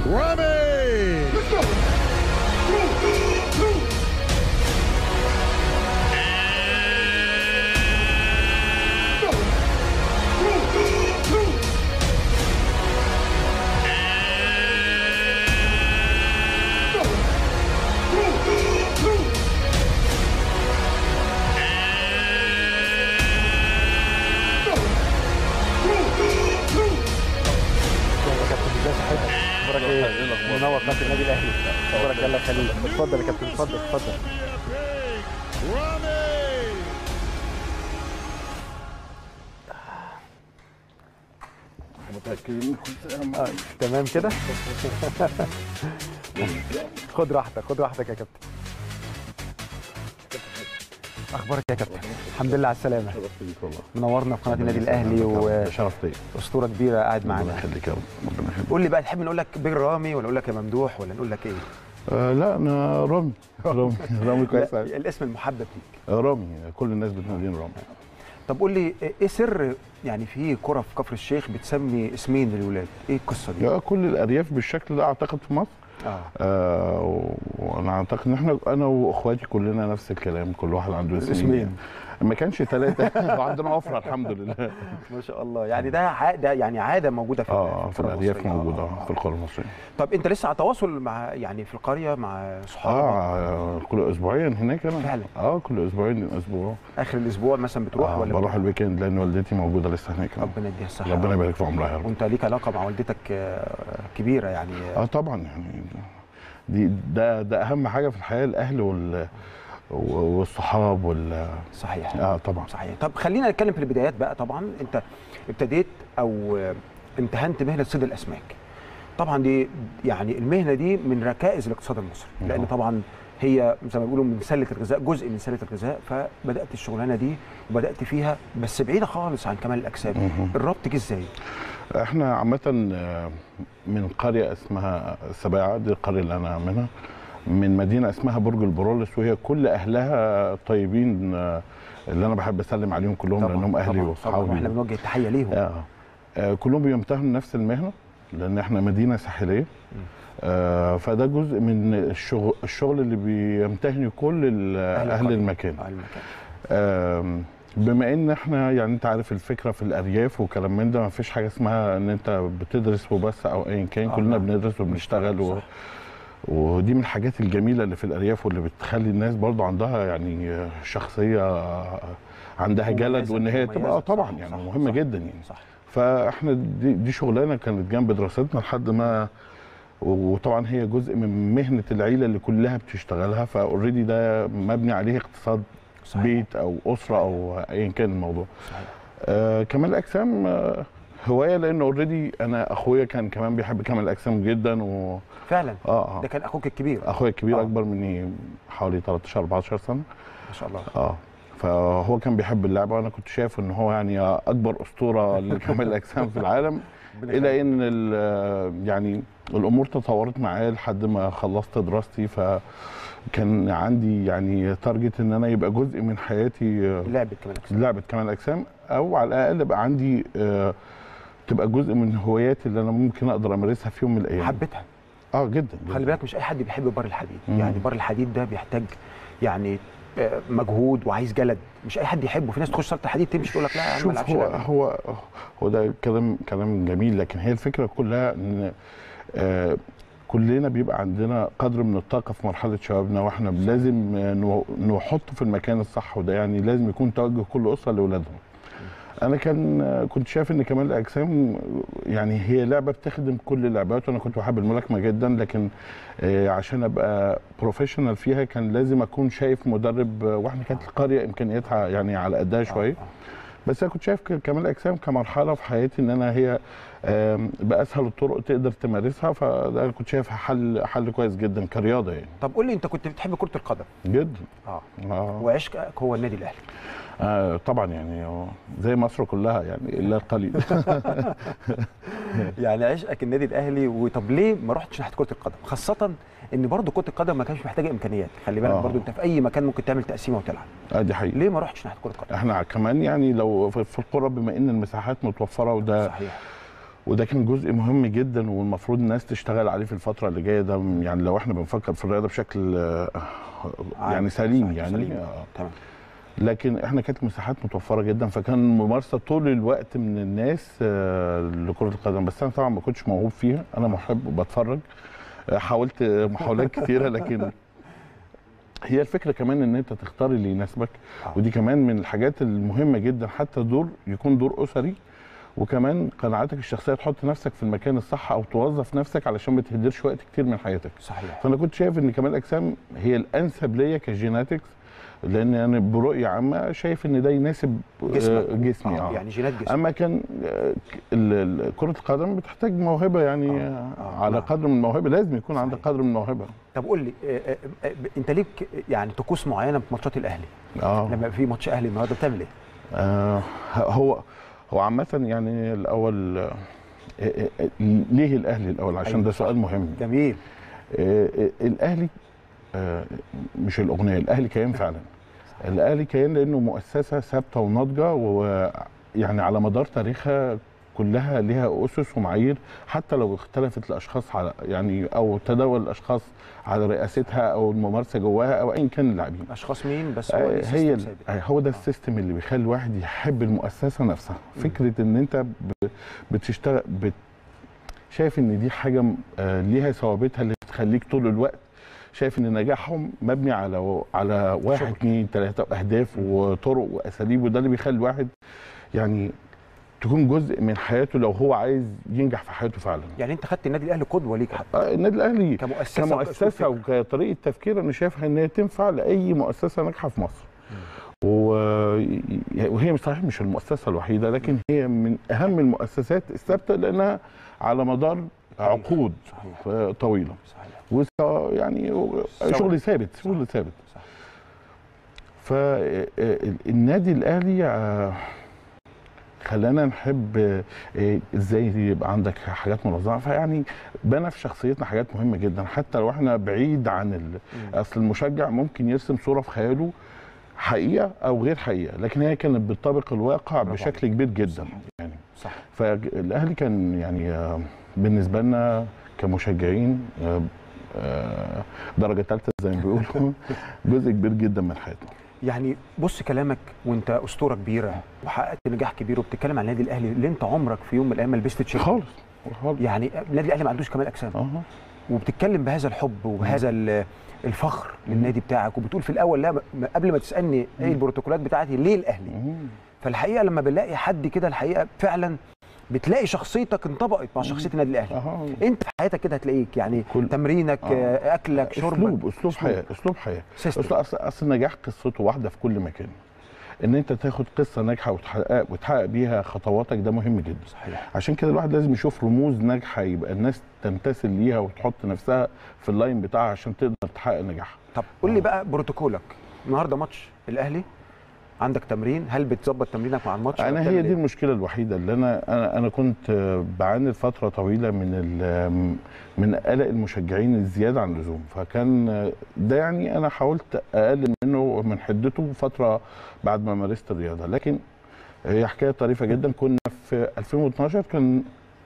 Rami! يا كابتن ازاي صحتك؟ اخبارك ايه؟ منور قناه النادي الاهلي اخبارك الله يخليك اتفضل يا كابتن اتفضل اتفضل Rami! متأكدين آه، تمام كده خد راحتك خد راحتك يا كابتن اخبارك يا كابتن الحمد لله على السلامه شرفت بيك والله منورنا في قناه النادي الاهلي شرفت ليك واسطوره كبيره قاعد ربنا معانا يخليك يا رب ربنا يخليك قول لي بقى تحب نقول لك بيج رامي ولا نقول لك يا ممدوح ولا نقول لك ايه؟ آه لا انا رامي رامي رامي كويس لا، أوي. الاسم المحبب ليك آه، رامي كل الناس بتناديني رامي طب قول لي ايه سر يعني في كره في كفر الشيخ بتسمي اسمين للولاد ايه القصه دي؟ لا كل الارياف بالشكل ده اعتقد في مصر اه آه و- وانا اعتقد ان احنا انا واخواتي كلنا نفس الكلام كل واحد عنده اسمين اسمين. ما كانش ثلاثه وعندنا وفره الحمد لله ما شاء الله يعني ده ع- ده يعني عاده موجوده في اه في في القرى الارياف المصرية. موجوده آه، في القرى المصريه طب انت لسه على تواصل مع يعني في القريه مع صحابك اه كل اسبوعين هناك انا فعلا. اه كل اسبوعين اسبوع اخر الاسبوع مثلا بتروح آه ولا بروح الويكند لان والدتي موجوده لسه هناك ربنا يديها الصحه ربنا يبارك في عمرها يا رب وانت ليك علاقه مع والدتك آه، كبيره يعني آه، اه طبعا يعني دي ده ده اهم حاجه في الحياه الاهل وال والصحاب وال صحيح اه طبعا صحيح طب خلينا نتكلم في البدايات بقى طبعا انت ابتديت او آه، امتهنت مهنه صيد الاسماك طبعا دي يعني المهنه دي من ركائز الاقتصاد المصري لان نعم. طبعا هي زي ما بيقولوا من سله الغذاء جزء من سله الغذاء فبدات الشغلانه دي وبدات فيها بس بعيده خالص عن كمال الاجسام مهم. الربط جه ازاي احنا عامه آه، من قريه اسمها سباعه دي القريه اللي انا منها من مدينه اسمها برج البرولس وهي كل اهلها طيبين آه، اللي انا بحب اسلم عليهم كلهم لانهم اهلي طبعاً، طبعاً، واحنا واصحابي بنوجه التحيه ليهم آه. آه كلهم بيمتهنوا نفس المهنه لان احنا مدينه ساحليه آه فده جزء من الشغل الشغل اللي بيمتهنه كل ال- اهل القرية. المكان آه، المكان آم، بما ان احنا يعني انت عارف الفكره في الارياف وكلام من ده ما فيش حاجه اسمها ان انت بتدرس وبس او ايا كان آه، كلنا نعم. بندرس وبنشتغل و... صح. ودي من الحاجات الجميله اللي في الارياف واللي بتخلي الناس برضو عندها يعني شخصيه عندها جلد مميزة، وان هي مميزة. تبقى آه طبعا صح، يعني صح، مهمه صح. جدا يعني صح فاحنا دي, دي شغلانه كانت جنب دراستنا لحد ما وطبعا هي جزء من مهنه العيله اللي كلها بتشتغلها فاوريدي ده مبني عليه اقتصاد صحيح. بيت او اسره او ايا كان الموضوع صحيح. آه كمال الاجسام آه هوايه لان اوريدي انا اخويا كان كمان بيحب كمال الاجسام جدا و فعلا اه ده اه كان اخوك الكبير اخويا الكبير آه. اكبر مني حوالي 13 14 سنه ما شاء الله اه فهو كان بيحب اللعبه وانا كنت شايف ان هو يعني اكبر اسطوره لكمال الاجسام في العالم الى ان ال- يعني الامور تطورت معايا لحد ما خلصت دراستي فكان عندي يعني تارجت ان انا يبقى جزء من حياتي آه، لعبه كمان أجسام. لعبه كمال الاجسام او على الاقل يبقى عندي آه، تبقى جزء من هواياتي اللي انا ممكن اقدر امارسها في يوم من الايام حبيتها اه جدا خلي جداً. بالك مش اي حد بيحب بار الحديد مم. يعني بار الحديد ده بيحتاج يعني آه، مجهود وعايز جلد مش اي حد يحبه في ناس تخش صاله الحديد تمشي تقول لك لا يا عم ما شوف العبش هو لعبة. هو هو ده كلام كلام جميل لكن هي الفكره كلها ان آه كلنا بيبقى عندنا قدر من الطاقه في مرحله شبابنا واحنا لازم آه، نو- نحطه في المكان الصح وده يعني لازم يكون توجه كل اسره لاولادهم انا كان آه، كنت شايف ان كمال الاجسام يعني هي لعبه بتخدم كل اللعبات وانا كنت بحب الملاكمه جدا لكن آه، عشان ابقى بروفيشنال فيها كان لازم اكون شايف مدرب آه، واحنا كانت القريه امكانياتها يعني على قدها شويه آه، بس انا كنت شايف ك- كمال الاجسام كمرحله في حياتي ان انا هي آم، باسهل الطرق تقدر تمارسها فده كنت شايفها حل حل كويس جدا كرياضه يعني طب قول لي انت كنت بتحب كره القدم جدا اه آه. وعشقك هو النادي الاهلي آه طبعا يعني هو زي مصر كلها يعني الا القليل يعني عشقك النادي الاهلي وطب ليه ما رحتش ناحيه كره القدم خاصه ان برضو كره القدم ما كانش محتاجه امكانيات خلي بالك آه. برضو انت في اي مكان ممكن تعمل تقسيمه وتلعب آه دي حقيقه ليه ما رحتش ناحيه كره القدم احنا كمان يعني لو في في القرى بما ان المساحات متوفره وده صحيح وده كان جزء مهم جدا والمفروض الناس تشتغل عليه في الفتره اللي جايه ده يعني لو احنا بنفكر في الرياضه بشكل آه، يعني سليم صحيح، يعني سليم. آه. تمام لكن احنا كانت مساحات متوفره جدا فكان الممارسه طول الوقت من الناس آه، لكره القدم بس انا طبعا ما كنتش موهوب فيها انا محب وبتفرج آه، حاولت محاولات كتيره لكن هي الفكره كمان ان انت تختار اللي يناسبك آه. ودي كمان من الحاجات المهمه جدا حتى دور يكون دور اسري وكمان قناعاتك الشخصيه تحط نفسك في المكان الصح او توظف نفسك علشان ما تهدرش وقت كتير من حياتك صحيح فانا كنت شايف ان كمال الاجسام هي الانسب ليا كجيناتكس لان انا برؤيه عامه شايف ان ده يناسب آه، جسمك. جسمي آه. آه. يعني جينات جسم اما كان آه، ك- ال- ال- كره القدم بتحتاج موهبه يعني آه، آه. آه، على نعم. قدر من الموهبه لازم يكون عندك صحيح. قدر من الموهبه طب قول لي آه، آه، آه، انت ليك يعني طقوس معينه في ماتشات الاهلي اه لما يبقى في ماتش اهلي النهارده بتعمل ايه؟ آه هو هو عامة يعني الأول آه، آه، آه، ليه الأهلي الأول عشان أيوة، ده صح. سؤال مهم جميل آه، آه، الأهلي آه، مش الأغنية الأهلي كيان فعلا الأهلي كيان لأنه مؤسسة ثابتة وناضجة ويعني على مدار تاريخها كلها ليها أسس ومعايير حتى لو اختلفت الأشخاص على يعني أو تداول الأشخاص على رئاستها أو الممارسة جواها أو أيا كان اللاعبين اشخاص مين بس هو آه، ليه هي سيستم ال- ثابت. آه، هو ده السيستم اللي بيخلي الواحد يحب المؤسسه نفسها فكره ان انت ب- بتشتغل بت شايف ان دي حاجه م- آه، ليها ثوابتها اللي تخليك طول الوقت شايف ان نجاحهم مبني على على واحد شغل. اثنين ثلاثه اهداف وطرق واساليب وده اللي بيخلي الواحد يعني تكون جزء من حياته لو هو عايز ينجح في حياته فعلا يعني انت خدت النادي الاهلي قدوه ليك حتى آه، النادي الاهلي كمؤسسه كمؤسسه وكأسلوب فكر. وكطريقه تفكير انا شايفها ان هي تنفع لاي مؤسسه ناجحه في مصر و... وهي مش صحيح مش المؤسسه الوحيده لكن هي من اهم المؤسسات الثابته لانها على مدار عقود صحيح طويله صحيح وس- يعني شغل ثابت شغل ثابت صح. فالنادي الاهلي آه، خلانا نحب آه، ازاي يبقى عندك حاجات منظمه فيعني بنى في شخصيتنا حاجات مهمه جدا حتى لو احنا بعيد عن ال... مم. اصل المشجع ممكن يرسم صوره في خياله حقيقه او غير حقيقه لكن هي كانت بتطابق الواقع برافو بشكل كبير جدا صح. يعني صح فالاهلي كان يعني آه، بالنسبه لنا كمشجعين آه، آه، درجه ثالثه زي ما بيقولوا جزء كبير جدا من حياتنا يعني بص كلامك وانت اسطوره كبيره وحققت نجاح كبير وبتتكلم عن النادي الاهلي اللي انت عمرك في يوم من الايام ما لبست تيشيرت خالص خالص يعني النادي الاهلي ما عندوش كمال اجسام اه وبتتكلم بهذا الحب وبهذا ال- الفخر للنادي بتاعك وبتقول في الاول لا م- قبل ما تسالني ايه البروتوكولات بتاعتي ليه الاهلي مم. فالحقيقه لما بنلاقي حد كده الحقيقه فعلا بتلاقي شخصيتك انطبقت مع شخصيه النادي الاهلي اه انت في حياتك كده هتلاقيك يعني كل- تمرينك آه. آه. اكلك شربك اسلوب اسلوب حياه اسلوب حياه سيستم. اصل اصل أصل النجاح قصته واحده في كل مكان ان انت تاخد قصه ناجحه وتحقق وتحقق بيها خطواتك ده مهم جدا صحيح عشان كده الواحد لازم يشوف رموز ناجحه يبقى الناس تمتثل ليها وتحط نفسها في اللاين بتاعها عشان تقدر تحقق نجاح طب قول لي آه. بقى بروتوكولك النهارده ماتش الاهلي عندك تمرين هل بتظبط تمرينك مع الماتش ولا انا بتعمل هي دي إيه؟ المشكله الوحيده اللي انا انا انا كنت آه، بعاني فتره طويله من ال- من قلق المشجعين الزياده عن اللزوم فكان آه، ده يعني انا حاولت اقلل منه من حدته فتره بعد ما مارست الرياضه لكن هي حكايه طريفه جدا كنا في 2012 كان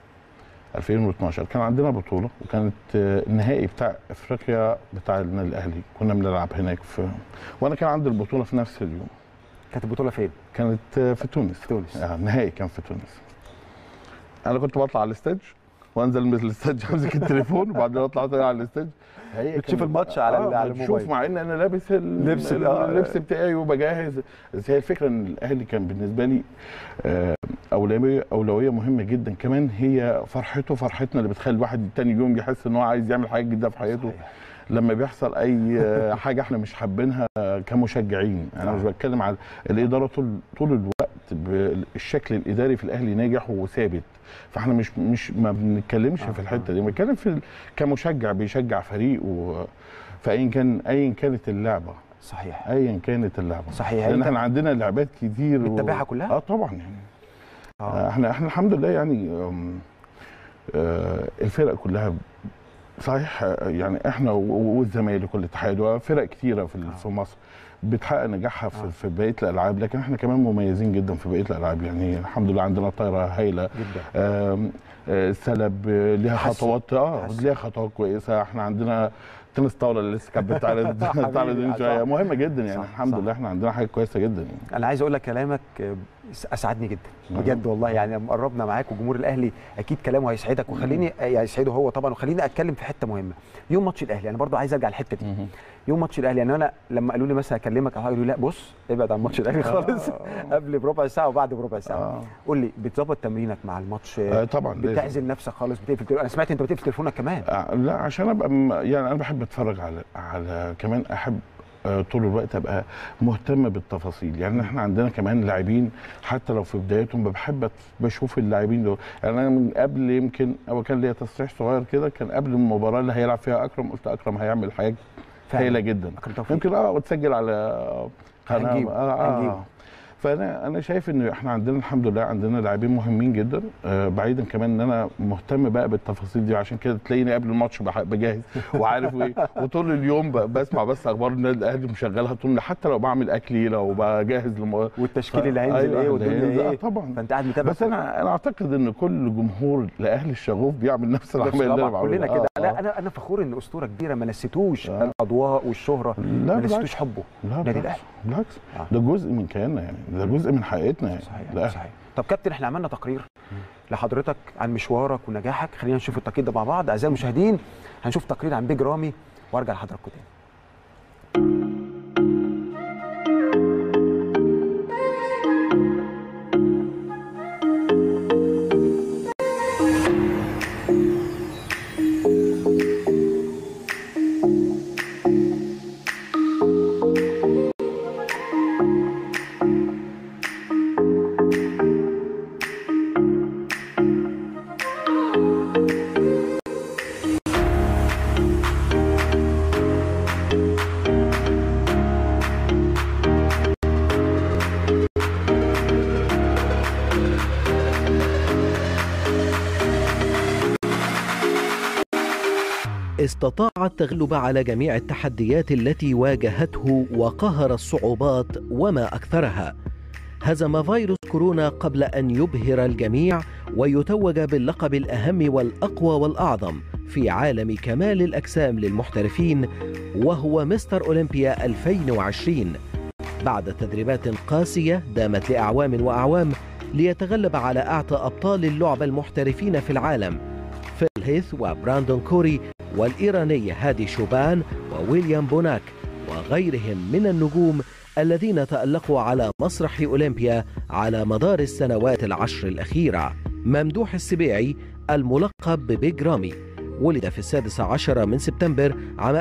2012 كان عندنا بطوله وكانت آه، النهائي بتاع افريقيا بتاع النادي الاهلي كنا بنلعب هناك في وانا كان عندي البطوله في نفس اليوم كانت البطوله فين؟ كانت آه، في تونس في تونس آه، النهائي كان في تونس انا كنت بطلع على الاستاج وانزل من الاستاج امسك التليفون وبعدين اطلع تاني على الاستاج هي بتشوف كانت- الماتش على ال- على بشوف الموبايل. مع ان انا لابس ال- لبس ال- ال- آه. اللبس بتاعي وبجهز بس هي الفكره ان الاهلي كان بالنسبه لي آه، اولويه اولويه مهمه جدا كمان هي فرحته فرحتنا اللي بتخلي الواحد تاني يوم يحس ان هو عايز يعمل حاجه جديده في حياته صحيح. لما بيحصل اي آه، حاجه احنا مش حابينها كمشجعين انا مش آه. بتكلم على الاداره طول طول الوقت بالشكل الاداري في الاهلي ناجح وثابت فاحنا مش مش ما بنتكلمش آه، في الحته دي بنتكلم في ال- كمشجع بيشجع فريق و فاين كان ايا كانت اللعبه صحيح ايا كانت اللعبه صحيح لان انت احنا عندنا لعبات كتير و- بتتابعها كلها؟ اه طبعا يعني آه. احنا احنا الحمد لله يعني أم، آه، الفرق كلها صحيح آه، يعني احنا و- والزمالك والاتحاد وفرق كتيره في ال- آه. في مصر بتحقق نجاحها في, في بقيه الالعاب لكن احنا كمان مميزين جدا في بقيه الالعاب يعني الحمد لله عندنا طايره هايله جدا آم، آه، السلب آه، ليها حسن. خطوات اه حسن. ليها خطوات كويسه احنا عندنا تنس طاوله اللي لسه كانت بتعرض حبيبي، بتعرض من صح. شويه مهمه جدا يعني صح، الحمد صح. لله احنا عندنا حاجه كويسه جدا يعني انا عايز اقول لك كلامك آه، اسعدني جدا نعم. بجد والله يعني لما قربنا معاك وجمهور الاهلي اكيد كلامه هيسعدك وخليني يعني يسعده هو طبعا وخليني اتكلم في حته مهمه يوم ماتش الاهلي انا برضو عايز ارجع الحته دي يوم ماتش الاهلي يعني انا لما قالوا لي مثلا اكلمك او حاجه قالوا لي لا بص ابعد عن ماتش الاهلي خالص قبل بربع ساعه وبعد بربع ساعه آه. قول لي بتظبط تمرينك مع الماتش آه، طبعا لازم. بتعزل نفسك خالص بتقفل تليفون. انا سمعت انت بتقفل تليفونك كمان آه، لا عشان ابقى م- يعني انا بحب اتفرج على على كمان احب آه، طول الوقت ابقى مهتم بالتفاصيل يعني احنا عندنا كمان لاعبين حتى لو في بدايتهم بحب أت- بشوف اللاعبين دول يعني انا من قبل يمكن او كان ليا تصريح صغير كده كان قبل المباراه اللي هيلعب فيها اكرم قلت اكرم هيعمل حاجه فعلا. هايله جدا أكرم توفيق. يمكن اه وتسجل على قناه هنجيبه، آه هنجيبه. آه فانا انا شايف ان احنا عندنا الحمد لله عندنا لاعبين مهمين جدا آه بعيدا كمان ان انا مهتم بقى بالتفاصيل دي عشان كده تلاقيني قبل الماتش بح- بجهز وعارف ايه وطول اليوم ب- بسمع بس اخبار النادي الاهلي مشغلها طول حتى لو بعمل اكلي لو بجهز لم... والتشكيل ف- اللي هينزل أيوة، ايه اللي والدنيا هينزل، آه ايه طبعا فانت قاعد متابع بس انا انا اعتقد ان كل جمهور لاهلي الشغوف بيعمل نفس العمليه اللي انا طبعا كلنا بعملها. كده آه، لا آه. انا انا فخور ان اسطوره كبيره ما نسيتوش آه. الاضواء والشهره لا ما بالعكس نسيتوش حبه لا نادي بالعكس الاهلي بالعكس آه. ده جزء من كياننا يعني ده جزء من حقيقتنا يعني صحيح الأهلي. صحيح طب كابتن احنا عملنا تقرير لحضرتك عن مشوارك ونجاحك خلينا نشوف التقرير ده مع بعض اعزائي المشاهدين هنشوف تقرير عن بيج رامي وارجع لحضراتكم تاني استطاع التغلب على جميع التحديات التي واجهته وقهر الصعوبات وما اكثرها هزم فيروس كورونا قبل ان يبهر الجميع ويتوج باللقب الاهم والاقوى والاعظم في عالم كمال الاجسام للمحترفين وهو مستر اولمبيا 2020 بعد تدريبات قاسيه دامت لاعوام واعوام ليتغلب على اعتى ابطال اللعبه المحترفين في العالم فيل هيث وبراندون كوري والإيراني هادي شوبان وويليام بوناك وغيرهم من النجوم الذين تألقوا على مسرح أولمبيا على مدار السنوات العشر الأخيرة ممدوح السبيعي الملقب ببيج رامي ولد في السادس عشر من سبتمبر عام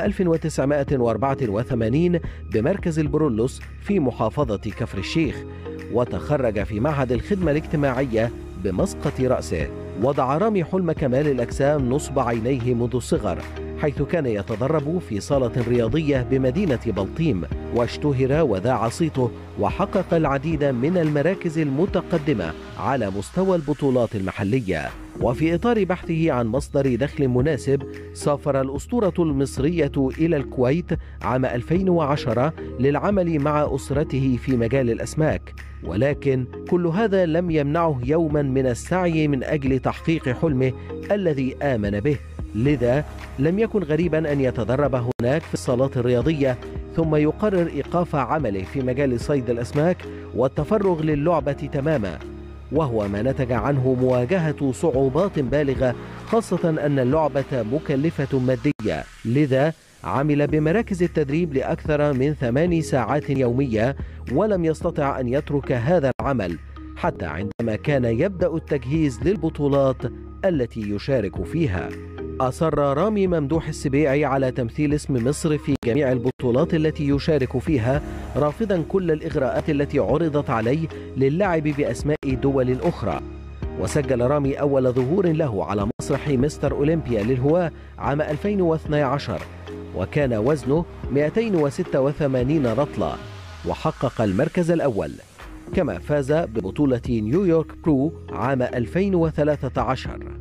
1984 بمركز البرولوس في محافظة كفر الشيخ وتخرج في معهد الخدمة الاجتماعية بمسقط رأسه وضع رامي حلم كمال الأجسام نصب عينيه منذ الصغر حيث كان يتدرب في صالة رياضية بمدينة بلطيم واشتهر وذاع صيته وحقق العديد من المراكز المتقدمة على مستوى البطولات المحلية وفي إطار بحثه عن مصدر دخل مناسب سافر الأسطورة المصرية إلى الكويت عام 2010 للعمل مع أسرته في مجال الأسماك ولكن كل هذا لم يمنعه يوما من السعي من أجل تحقيق حلمه الذي آمن به لذا لم يكن غريبا أن يتدرب هناك في الصالات الرياضية ثم يقرر إيقاف عمله في مجال صيد الأسماك والتفرغ للعبة تماما وهو ما نتج عنه مواجهة صعوبات بالغة خاصة أن اللعبة مكلفة مادية لذا عمل بمراكز التدريب لأكثر من ثمان ساعات يومية ولم يستطع أن يترك هذا العمل حتى عندما كان يبدأ التجهيز للبطولات التي يشارك فيها أصر رامي ممدوح السبيعي على تمثيل اسم مصر في جميع البطولات التي يشارك فيها رافضا كل الإغراءات التي عرضت عليه للعب بأسماء دول أخرى وسجل رامي أول ظهور له على مسرح مستر أولمبيا للهواة عام 2012 وكان وزنه 286 رطلة وحقق المركز الأول كما فاز ببطولة نيويورك برو عام 2013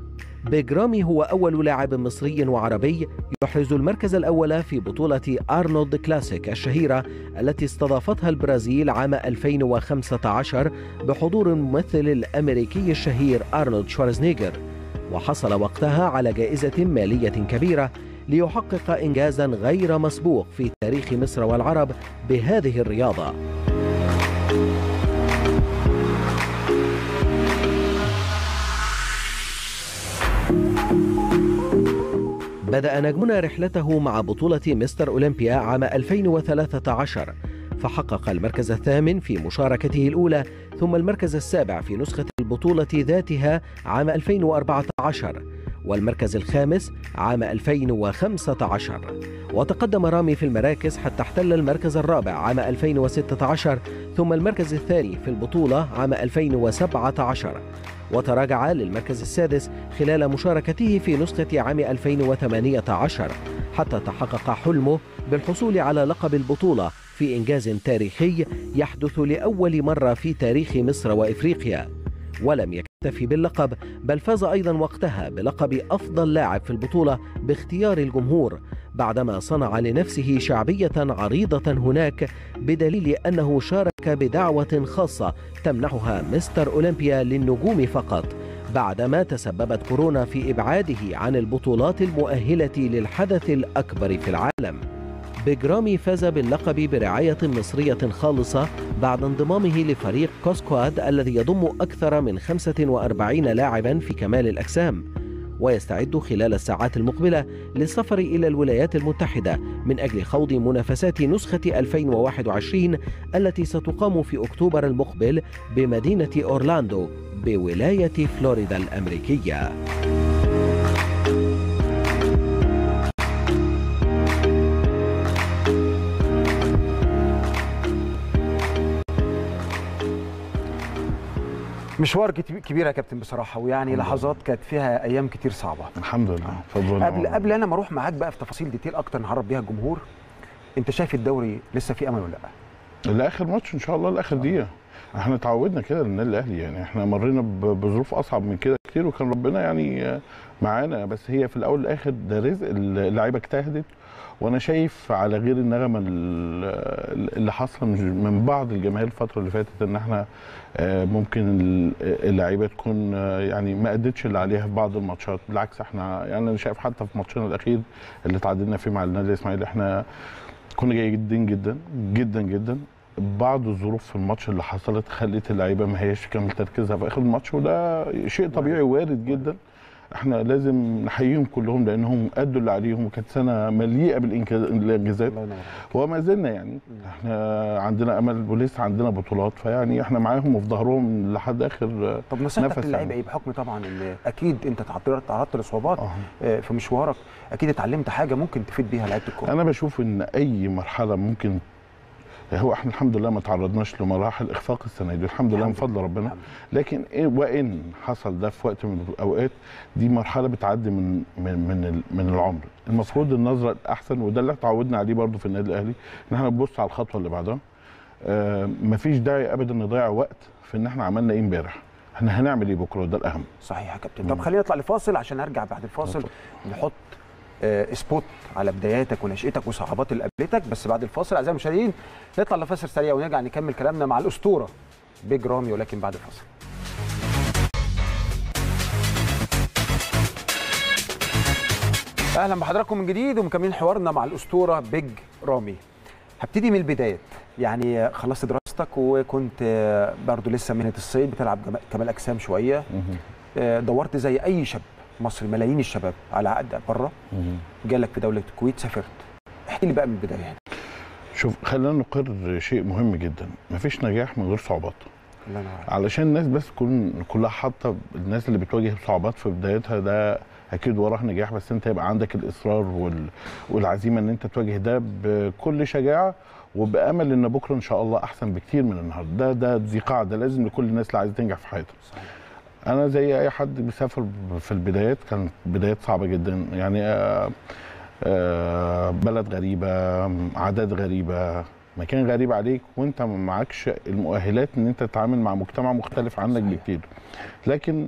بيج رامي هو أول لاعب مصري وعربي يحرز المركز الأول في بطولة أرنولد كلاسيك الشهيرة التي استضافتها البرازيل عام 2015 بحضور الممثل الأمريكي الشهير أرنولد شوارزنيجر وحصل وقتها على جائزة مالية كبيرة ليحقق إنجازا غير مسبوق في تاريخ مصر والعرب بهذه الرياضة بدأ نجمنا رحلته مع بطولة مستر أولمبيا عام 2013 فحقق المركز الثامن في مشاركته الأولى ثم المركز السابع في نسخة البطولة ذاتها عام 2014 والمركز الخامس عام 2015 وتقدم رامي في المراكز حتى احتل المركز الرابع عام 2016 ثم المركز الثاني في البطولة عام 2017 وتراجع للمركز السادس خلال مشاركته في نسخة عام 2018 حتى تحقق حلمه بالحصول على لقب البطولة في إنجاز تاريخي يحدث لأول مرة في تاريخ مصر وإفريقيا ولم يكتفي باللقب بل فاز أيضا وقتها بلقب أفضل لاعب في البطولة باختيار الجمهور بعدما صنع لنفسه شعبية عريضة هناك بدليل أنه شارك بدعوة خاصة تمنحها مستر أولمبيا للنجوم فقط بعدما تسببت كورونا في إبعاده عن البطولات المؤهلة للحدث الأكبر في العالم بيج رامي فاز باللقب برعاية مصرية خالصة بعد انضمامه لفريق كوسكواد الذي يضم أكثر من 45 لاعبا في كمال الأجسام ويستعد خلال الساعات المقبلة للسفر إلى الولايات المتحدة من أجل خوض منافسات نسخة 2021 التي ستقام في أكتوبر المقبل بمدينة أورلاندو بولاية فلوريدا الأمريكية. مشوار كت- كبير يا كابتن بصراحه ويعني الحمد لله. لحظات كانت فيها ايام كتير صعبه الحمد لله فضل ونعم قبل الله. قبل انا ما اروح معاك بقى في تفاصيل ديتيل اكتر نعرف بيها الجمهور انت شايف الدوري لسه فيه امل ولا لا لاخر ماتش ان شاء الله لاخر دقيقه احنا اتعودنا كده للنادي الاهلي يعني احنا مرينا ب- بظروف اصعب من كده كتير وكان ربنا يعني آه، معانا بس هي في الاول والاخر ده رزق اللعيبه اجتهدت وانا شايف على غير النغمه ال- اللي حاصله من من بعض الجماهير الفتره اللي فاتت ان احنا آه، ممكن ال- اللعيبه تكون آه، يعني ما ادتش اللي عليها في بعض الماتشات بالعكس احنا يعني انا شايف حتى في ماتشنا الاخير اللي تعادلنا فيه مع النادي الاسماعيلي احنا كنا جيدين جدا جدا جدا بعض الظروف في الماتش اللي حصلت خلت اللعيبه ما هيش في كامل تركيزها في اخر الماتش وده شيء طبيعي وارد جدا احنا لازم نحييهم كلهم لانهم ادوا اللي عليهم وكانت سنه مليئه بالإنجاز- بالانجازات الله ينور وما زلنا يعني احنا عندنا امل ولسه عندنا بطولات فيعني احنا معاهم وفي ظهرهم لحد اخر طب نصيحتك نفس للعيبه يعني. ايه بحكم طبعا ان اكيد انت تعرضت تعرضت لاصابات اه آه، في مشوارك اكيد اتعلمت حاجه ممكن تفيد بيها لعيبه الكوره انا بشوف ان اي مرحله ممكن هو احنا الحمد لله ما تعرضناش لمراحل اخفاق السنه دي الحمد لله من الحمد فضل ربنا الحمد لكن إيه وان حصل ده في وقت من الاوقات دي مرحله بتعدي من من من, ال- من العمر المفروض النظره الاحسن وده اللي اتعودنا عليه برضو في النادي الاهلي ان احنا نبص على الخطوه اللي بعدها آه مفيش داعي ابدا نضيع وقت في ان احنا عملنا ايه امبارح احنا هنعمل ايه بكره ده الاهم صحيح يا كابتن مم. طب خلينا نطلع لفاصل عشان ارجع بعد الفاصل نحط آه، سبوت على بداياتك ونشأتك وصعوبات اللي قابلتك بس بعد الفاصل اعزائي المشاهدين نطلع لفاصل سريع ونرجع نكمل كلامنا مع الاسطوره بيج رامي ولكن بعد الفاصل اهلا بحضراتكم من جديد ومكملين حوارنا مع الاسطوره بيج رامي هبتدي من البدايات يعني خلصت دراستك وكنت آه، برضو لسه مهنه الصيد بتلعب جما- كمال اجسام شويه مهم. آه، دورت زي اي شاب مصري ملايين الشباب على عقد بره مهم. جالك في دوله الكويت سافرت احكي لي بقى من البدايه شوف خلينا نقر شيء مهم جدا مفيش نجاح من غير صعوبات الله ينور عليك. علشان الناس بس تكون كلها حاطه الناس اللي بتواجه صعوبات في بدايتها ده اكيد وراه نجاح بس انت يبقى عندك الاصرار وال... والعزيمه ان انت تواجه ده بكل شجاعه وبامل ان بكره ان شاء الله احسن بكتير من النهارده ده ده دي قاعده لازم لكل الناس اللي عايزه تنجح في حياتها صحيح انا زي اي حد بيسافر في البدايات كانت بدايات صعبه جدا يعني آه، آه، بلد غريبه عادات غريبه مكان غريب عليك وانت ما معكش المؤهلات ان انت تتعامل مع مجتمع مختلف عنك صحيح. بكتير لكن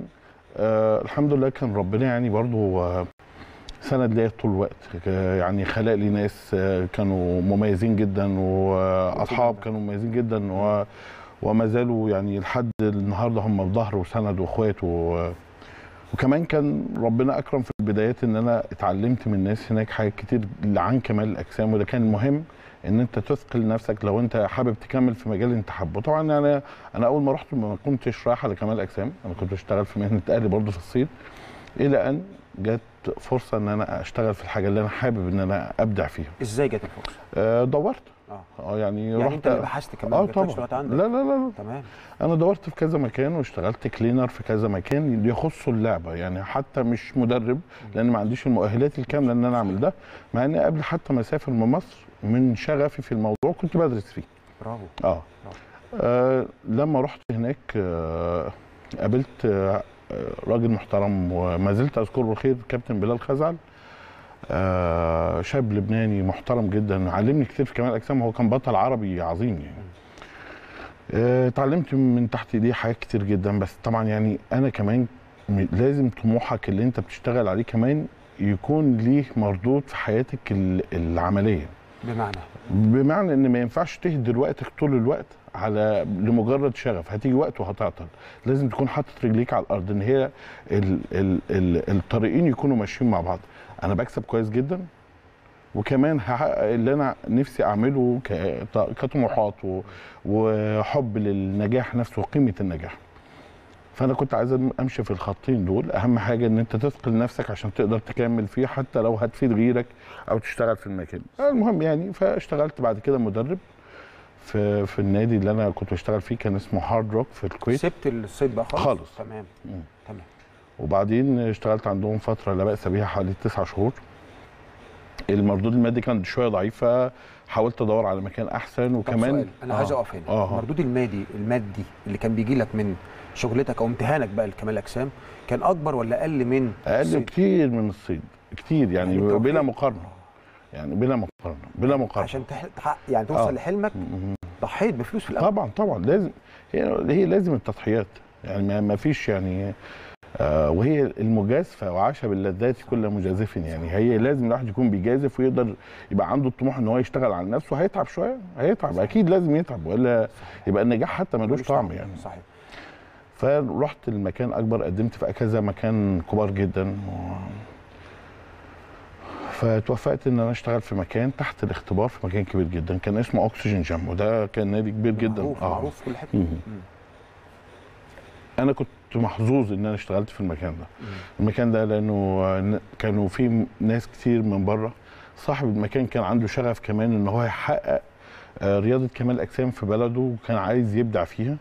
آه الحمد لله كان ربنا يعني برضو آه سند ليا طول الوقت آه، يعني خلق لي ناس آه، كانوا مميزين جدا واصحاب كانوا مميزين جدا و وما زالوا يعني لحد النهارده هم في ظهر وسند واخوات و... وكمان كان ربنا اكرم في البدايات ان انا اتعلمت من الناس هناك حاجات كتير عن كمال الاجسام وده كان مهم ان انت تثقل نفسك لو انت حابب تكمل في مجال انت حابه طبعا انا انا اول ما رحت ما كنتش رايح على كمال اجسام انا كنت بشتغل في مهنه اهلي برضه في الصين الى ان جت فرصه ان انا اشتغل في الحاجه اللي انا حابب ان انا ابدع فيها ازاي جت الفرصه؟ أه دورت اه اه يعني, يعني رحت انت اللي بحثت كمان اه ما جاتلكش طبعا وقت لا عندك لا لا لا تمام انا دورت في كذا مكان واشتغلت كلينر في كذا مكان يخصوا اللعبه يعني حتى مش مدرب لان ما عنديش المؤهلات الكامله ان انا اعمل ده مع ان قبل حتى ما اسافر من مصر من شغفي في الموضوع كنت بدرس فيه برافو اه, آه لما رحت هناك آه قابلت آه راجل محترم وما زلت اذكره بالخير كابتن بلال خزعل آه شاب لبناني محترم جدا علمني كتير في كمال الاجسام هو كان بطل عربي عظيم يعني آه، اتعلمت من تحت ايديه حاجات كتير جدا بس طبعا يعني انا كمان م- لازم طموحك اللي انت بتشتغل عليه كمان يكون ليه مردود في حياتك ال- العمليه بمعنى بمعنى ان ما ينفعش تهدر وقتك طول الوقت على لمجرد شغف هتيجي وقت وهتعطل لازم تكون حاطط رجليك على الارض ان هي ال ال ال الطريقين يكونوا ماشيين مع بعض انا بكسب كويس جدا وكمان هحقق اللي انا نفسي اعمله ك- كطموحات و- وحب للنجاح نفسه وقيمه النجاح فانا كنت عايز امشي في الخطين دول اهم حاجه ان انت تثقل نفسك عشان تقدر تكمل فيه حتى لو هتفيد غيرك او تشتغل في المكان المهم يعني فاشتغلت بعد كده مدرب في في النادي اللي انا كنت بشتغل فيه كان اسمه هارد روك في الكويت سبت الصيد بقى خالص خالص. تمام مم. تمام وبعدين اشتغلت عندهم فتره لا باس بيها حوالي تسع شهور المردود المادي كان شويه ضعيف فحاولت ادور على مكان احسن طب وكمان سؤال، انا عايز اقف هنا آه. المردود المادي المادي اللي كان بيجي لك من شغلتك او امتهانك بقى لكمال الاجسام كان اكبر ولا اقل من اقل الصيد؟ بكتير من الصيد كتير يعني, يعني أنت بلا وفيت- مقارنه يعني بلا مقارنه بلا مقارنه عشان تح- تحقق يعني توصل آه. لحلمك م- ضحيت بفلوس في الاول طبعا طبعا لازم هي هي لازم التضحيات يعني ما- ما فيش يعني آه وهي المجازفه وعاش باللذات كل مجازف يعني هي لازم الواحد يكون بيجازف ويقدر يبقى عنده الطموح ان هو يشتغل على نفسه هيتعب شويه هيتعب اكيد لازم يتعب والا يبقى النجاح حتى ملوش طعم يعني صحيح فرحت المكان اكبر قدمت في كذا مكان كبار جدا و... فتوفقت ان انا اشتغل في مكان تحت الاختبار في مكان كبير جدا كان اسمه اكسجين جام وده كان نادي كبير جدا معروف آه. معروف في كل حته مم. مم. انا كنت محظوظ ان انا اشتغلت في المكان ده مم. المكان ده لانه ن- كانوا فيه ناس كتير من بره صاحب المكان كان عنده شغف كمان ان هو يحقق آه، رياضه كمال الاجسام في بلده وكان عايز يبدع فيها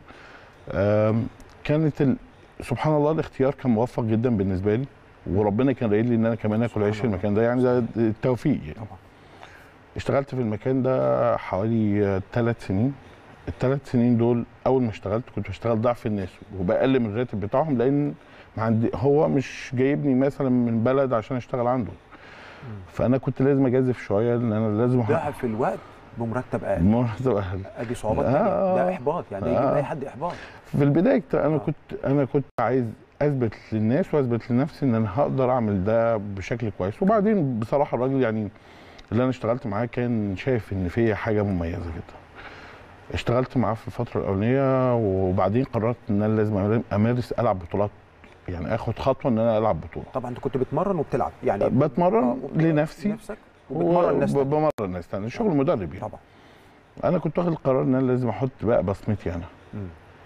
آم، كانت ال... سبحان الله الاختيار كان موفق جدا بالنسبه لي وربنا كان رايد لي ان انا كمان اكل سبحان عيش في الله. المكان ده يعني ده التوفيق يعني طبعا اشتغلت في المكان ده حوالي ثلاث سنين الثلاث سنين دول اول ما اشتغلت كنت بشتغل ضعف الناس وبقل من الراتب بتاعهم لان ما عندي هو مش جايبني مثلا من بلد عشان اشتغل عنده فانا كنت لازم اجازف شويه لان انا لازم ضعف الوقت بمرتب اقل مرتب اهل ادي صعوبات آه، تانية آه. ده احباط يعني ده يجيب آه. اي حد احباط في البدايه كنت- انا آه. كنت انا كنت عايز اثبت للناس واثبت لنفسي ان انا هقدر اعمل ده بشكل كويس وبعدين بصراحه الراجل يعني اللي انا اشتغلت معاه كان شايف ان فيا حاجه مميزه جدا اشتغلت معاه في الفتره الاولانيه وبعدين قررت ان انا لازم امارس العب بطولات يعني اخد خطوه ان انا العب بطوله طبعا انت كنت بتمرن وبتلعب يعني بتمرن آه، وبتلعب لنفسي لنفسك وبتمرن الناس تانية. وبمرن ناس تانية شغل مدرب يعني طبعا انا كنت واخد القرار ان انا لازم احط بقى بصمتي انا مم.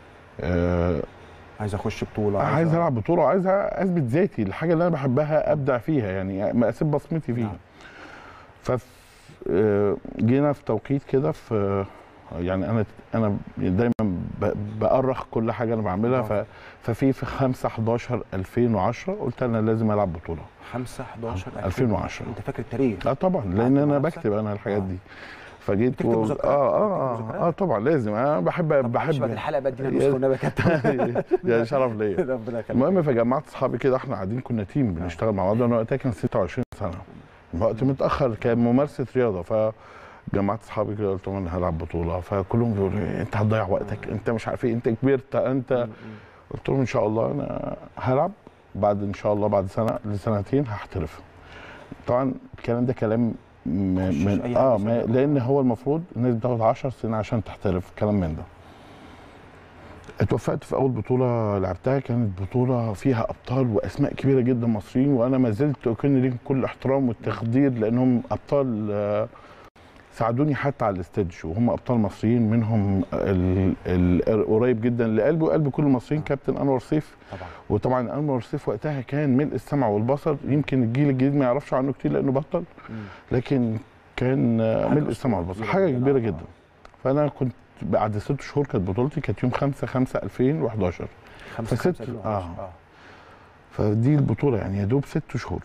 آه عايز اخش بطوله عايز العب بطوله وعايز اثبت ذاتي الحاجه اللي انا بحبها ابدع فيها يعني ما اسيب بصمتي فيها نعم. ف جينا في توقيت كده في يعني انا انا دايما ب- بأرخ كل حاجه انا بعملها ف برافو. ففي في 5 11 2010 قلت انا لازم العب بطوله 5 11 2010. انت فاكر التاريخ اه طبعا لان قعدت انا مع نفسك؟ بكتب انا الحاجات آه. دي فجيت بتكتب و... مذكرات؟ اه اه بتكتب اه, مذكرات؟ آه طبعا لازم انا بحب طب معلش بعد بحب الحلقه بقى ادينا يا- نسخه والنبي كابتن يعني شرف ليا ربنا يخليك المهم فجمعت اصحابي كده احنا قاعدين كنا تيم بنشتغل مع بعض انا وقتها كان 26 سنه وقت متاخر كان ممارسه رياضه فجمعت اصحابي كده قلت لهم انا هلعب بطوله فكلهم بيقولوا لي انت هتضيع وقتك انت مش عارف ايه انت كبرت انت مم. قلت لهم ان شاء الله انا هلعب بعد ان شاء الله بعد سنه لسنتين هحترف طبعا الكلام ده كلام م- مش من أي اه حد ما يصدقه. لان هو المفروض الناس بتاخد 10 سنين عشان تحترف كلام من ده اتوفقت في اول بطوله لعبتها كانت بطوله فيها ابطال واسماء كبيره جدا مصريين وانا ما زلت اكن ليهم كل الاحترام والتقدير لانهم ابطال آه، ساعدوني حتى على الستيج وهم ابطال مصريين منهم ال- ال- قريب جدا لقلبي وقلب كل المصريين كابتن انور سيف طبعا وطبعا انور سيف وقتها كان ملء السمع والبصر يمكن الجيل الجديد ما يعرفش عنه كتير لانه بطل مم. لكن كان آه، حاجة ملء السمع أسطورة والبصر كبيرة حاجه جداً. كبيره آه. جدا فانا كنت بعد ست شهور كانت بطولتي كانت يوم 5 5 2011 خمسة فست- خمسة آه. اه فدي البطوله يعني يا دوب ست شهور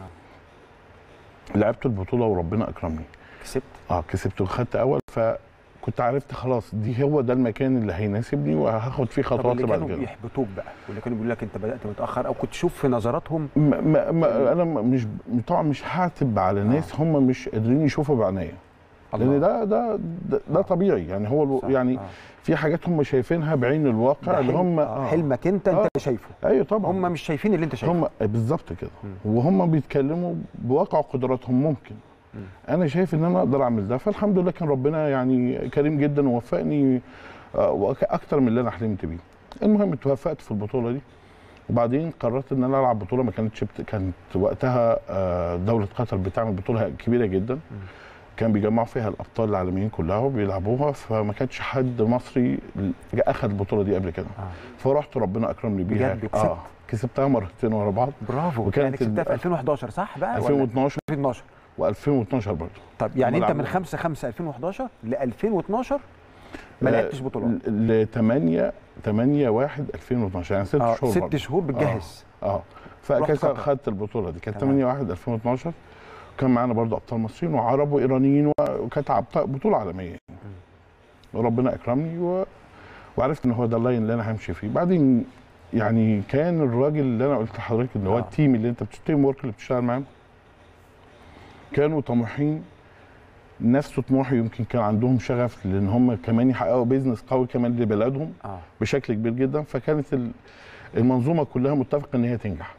لعبت البطوله وربنا اكرمني كسبت اه كسبت وخدت اول فكنت عرفت خلاص دي هو ده المكان اللي هيناسبني وهاخد فيه طب خطوات اللي بعد كانوا كده بيحبطوك بقى واللي كانوا بيقولوا لك انت بدات متاخر او كنت تشوف في نظراتهم ما ما ما انا مش طبعا مش هعتب على ناس هم مش قادرين يشوفوا بعينيا لان ده ده ده, ده طبيعي يعني هو الو- صح. يعني آه. في حاجات هم شايفينها بعين الواقع ده اللي حلم- هم آه. حلمك انت آه. انت شايفه ايوه طبعا هم مش شايفين اللي انت شايفه هم بالظبط كده وهم بيتكلموا بواقع قدراتهم ممكن مم. انا شايف ان انا اقدر اعمل ده فالحمد لله كان ربنا يعني كريم جدا ووفقني آه، وأك- اكتر من اللي انا حلمت بيه المهم اتوفقت في البطوله دي وبعدين قررت ان انا العب بطوله ما كانتش بت... كانت وقتها آه، دوله قطر بتعمل بطوله كبيره جدا كان بيجمعوا فيها الابطال العالميين كلها وبيلعبوها فما كانش حد مصري اخذ البطوله دي قبل كده آه. فرحت ربنا اكرمني بيها بجد وكسبت؟ كسبتها مرتين ورا بعض برافو وكانت يعني كسبتها في ال- 2011 صح بقى ولا 2012 2012 و2012 برضه طب يعني هم انت من لعبوا. 5 5 2011 ل 2012 ما لعبتش بطولات ل 8 8 1 2012 يعني ست اه شهور ست برضه. شهور بتجهز اه رحت فكذا قطر. خدت البطوله دي كانت تمام. 8 1 2012 كان معانا برضه ابطال مصريين وعرب وايرانيين و- وكانت عبط- بطوله عالميه وربنا اكرمني و... وعرفت ان هو ده اللاين اللي انا همشي فيه بعدين يعني كان الراجل اللي انا قلت لحضرتك ان هو آه. التيم اللي انت بتشتري ورك اللي بتشتغل معاهم كانوا طموحين نفس طموحي يمكن كان عندهم شغف لان هم كمان يحققوا بيزنس قوي كمان لبلادهم اه بشكل كبير جدا فكانت ال- المنظومه كلها متفقه ان هي تنجح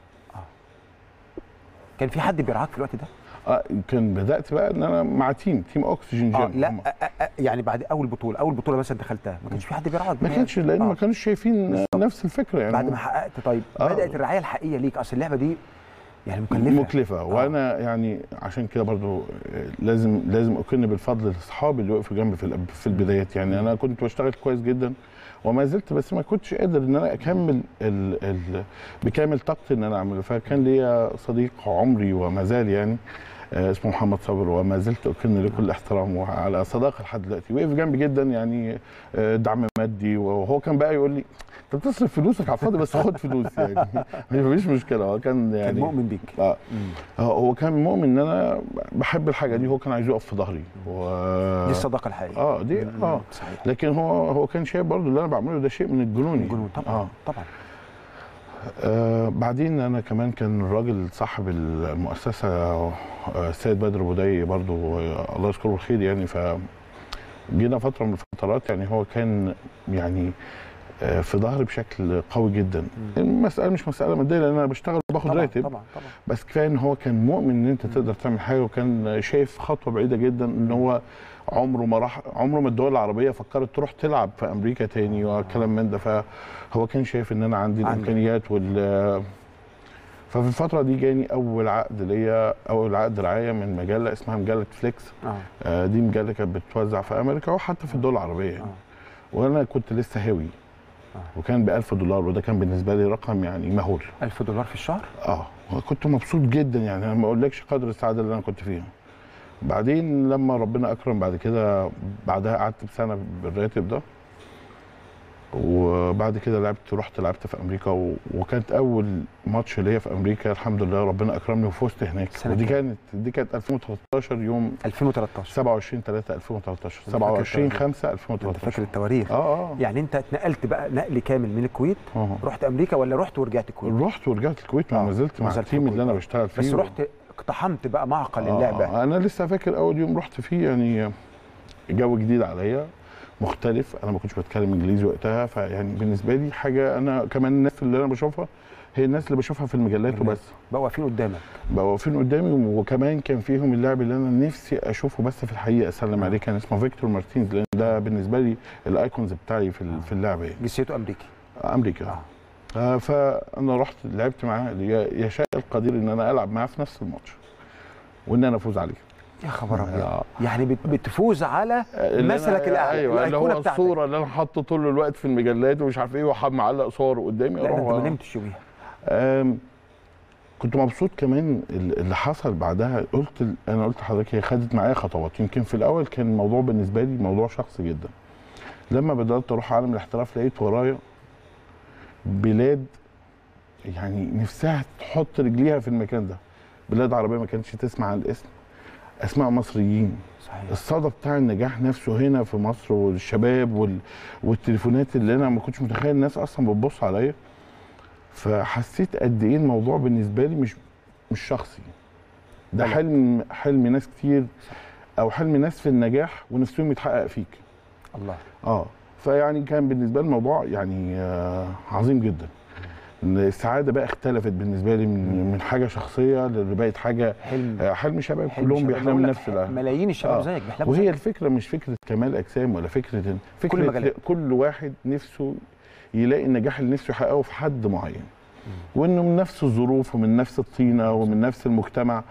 كان في حد بيرعاك في الوقت ده؟ آه كان بدات بقى ان انا مع تيم تيم اكسجين جيم اه لا هم- آه آه آه يعني بعد اول بطوله اول بطوله مثلا دخلتها ما كانش في حد بيرعاك ما كانش لان آه. ما كانوش شايفين بالظبط. نفس الفكره يعني بعد هم- ما حققت طيب آه. بدات الرعايه الحقيقيه ليك اصل اللعبه دي يعني مكلفه مكلفه وانا يعني عشان كده برضو آه، لازم لازم اكن بالفضل لاصحابي اللي وقفوا جنبي في الأب- في البدايات يعني انا كنت بشتغل كويس جدا وما زلت بس ما كنتش قادر ان انا اكمل ال ال بكامل طاقتي ان انا اعمله فكان ليا صديق عمري وما زال يعني آه، اسمه محمد صابر وما زلت اكن له كل احترام وعلى صداقه لحد دلوقتي وقف جنبي جدا يعني آه، دعم مادي وهو كان بقى يقول لي انت بتصرف فلوسك على الفاضي بس خد فلوس يعني مفيش مشكله هو كان يعني كان مؤمن بيك اه هو هو كان مؤمن ان انا بحب الحاجه دي هو كان عايز يقف في ظهري و... دي الصداقه الحقيقيه اه دي اه صحيح لكن هو هو كان شايف برضو اللي انا بعمله ده شيء من الجنون يعني. الجنون طبعا اه طبعا آه بعدين انا كمان كان الراجل صاحب المؤسسه آه، السيد بدر بودي برضو آه، الله يذكره بالخير يعني ف جينا فتره من الفترات يعني هو كان يعني آه، في ظهري بشكل قوي جدا المساله مش مساله ماديه لان انا بشتغل وباخد طبعا راتب طبعا طبعا بس كفايه ان هو كان مؤمن ان انت تقدر تعمل حاجه وكان شايف خطوه بعيده جدا ان هو عمره ما راح عمره ما الدول العربيه فكرت تروح تلعب في امريكا تاني وكلام من ده فهو كان شايف ان انا عندي عندك. الامكانيات وال ففي الفتره دي جاني اول عقد ليا اول عقد رعايه من مجله اسمها مجله فليكس اه آه، دي مجله كانت بتوزع في امريكا وحتى في الدول العربيه يعني. آه. وانا كنت لسه هاوي آه. وكان ب 1000 دولار وده كان بالنسبه لي رقم يعني مهول 1000 دولار في الشهر اه كنت مبسوط جدا يعني انا ما اقولكش قدر السعاده اللي انا كنت فيها بعدين لما ربنا اكرم بعد كده بعدها قعدت بسنه بالراتب ده وبعد كده لعبت رحت لعبت في امريكا و... وكانت اول ماتش ليا في امريكا الحمد لله ربنا اكرمني وفزت هناك سنة ودي كام؟ كانت دي كانت 2013 يوم 2013 27 3 2013 فاكر 27 التواريخ. 5 انت فاكر 2013 التواريخ اه اه يعني انت اتنقلت بقى نقل كامل من الكويت آه. رحت امريكا ولا رحت ورجعت الكويت رحت ورجعت الكويت آه، ما زلت ما مع زلت في التيم اللي انا الكويت. بشتغل فيه بس و- رحت اقتحمت بقى معقل آه، اللعبه آه، انا لسه فاكر اول يوم رحت فيه يعني جو جديد عليا مختلف انا ما كنتش بتكلم انجليزي وقتها فيعني بالنسبه لي حاجه انا كمان الناس اللي انا بشوفها هي الناس اللي بشوفها في المجلات وبس بقوا واقفين قدامك بقوا واقفين قدامي وكمان كان فيهم اللاعب اللي انا نفسي اشوفه بس في الحقيقه اسلم عليه كان اسمه فيكتور مارتينز لان ده بالنسبه لي الايكونز بتاعي في ال- في اللعبه يعني جنسيته امريكي امريكا آه. آه. فانا رحت لعبت معاه ي- يشاء القدير ان انا العب معاه في نفس الماتش وان انا افوز عليه يا خبر ابيض آه. يعني بت- بتفوز على اللي أنا- مثلك الاعلى ايوه اللي الأيقونة هو بتاعتك. الصوره اللي انا حاطه طول الوقت في المجلات ومش عارف ايه وحاب معلق صور قدامي لا ده انت أروح- ما نمتش يوميها آم، كنت مبسوط كمان ال- اللي حصل بعدها قلت ال- انا قلت لحضرتك هي خدت معايا خطوات يمكن في الاول كان الموضوع بالنسبه لي موضوع شخصي جدا لما بدات اروح عالم الاحتراف لقيت ورايا بلاد يعني نفسها تحط رجليها في المكان ده بلاد عربيه ما كانتش تسمع عن الاسم اسماء مصريين صحيح الصدى بتاع النجاح نفسه هنا في مصر والشباب وال... والتليفونات اللي انا ما كنتش متخيل الناس اصلا بتبص عليا فحسيت قد ايه الموضوع بالنسبه لي مش مش شخصي ده بلد. حلم حلم ناس كتير او حلم ناس في النجاح ونفسهم يتحقق فيك الله اه فيعني كان بالنسبه لي الموضوع يعني آه عظيم جدا إن السعاده بقى اختلفت بالنسبه لي من من حاجه شخصيه لبقت حاجه حلم آه، حلم شباب حلم كلهم شباب. بيحلموا بقول لك نفس الأهل. ملايين الشباب آه. زيك بيحلموا وهي زيك. الفكره مش فكره كمال اجسام ولا فكره إن- فكره المجالات. كل واحد نفسه يلاقي النجاح اللي نفسه يحققه في حد معين وانه من نفس الظروف ومن نفس الطينه ومن نفس المجتمع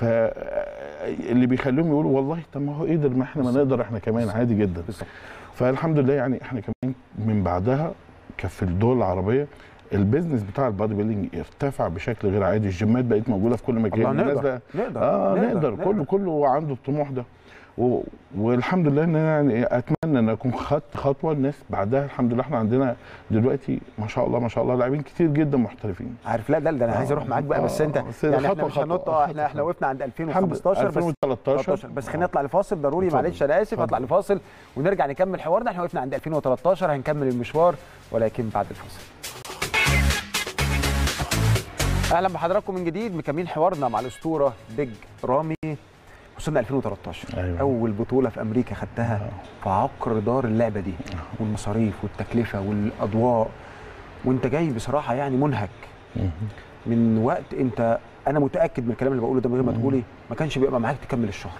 فاللي بيخليهم يقولوا والله طب ما هو قدر ما احنا ما نقدر احنا كمان عادي جدا بالظبط فالحمد لله يعني احنا كمان من بعدها كان في الدول العربيه البيزنس بتاع البادي بيلدينج ارتفع بشكل غير عادي الجيمات بقت موجوده في كل مكان الله الناس نقدر بقى- نقدر اه نقدر, كله كله عنده الطموح ده و... والحمد لله ان انا يعني اتمنى ان اكون خدت خطوه الناس بعدها الحمد لله احنا عندنا دلوقتي ما شاء الله ما شاء الله لاعبين كتير جدا محترفين عارف لا ده ده انا عايز اروح معاك بقى بس آه، انت بس يعني احنا خطوة مش خطوة. هنط آه، احنا احنا وقفنا عند الحمد 2015 لله بس 2013 13 بس خلينا نطلع لفاصل ضروري اتفضل. معلش انا اسف اتفضل. اطلع لفاصل ونرجع نكمل حوارنا احنا وقفنا عند 2013 هنكمل المشوار ولكن بعد الفاصل اهلا بحضراتكم من جديد مكملين حوارنا مع الاسطوره بيج رامي وصلنا 2013 أيوة. اول بطوله في امريكا خدتها في عقر دار اللعبه دي والمصاريف والتكلفه والاضواء وانت جاي بصراحه يعني منهك من وقت انت انا متاكد من الكلام اللي بقوله ده من غير ما تقولي ما كانش بيبقى معاك تكمل الشهر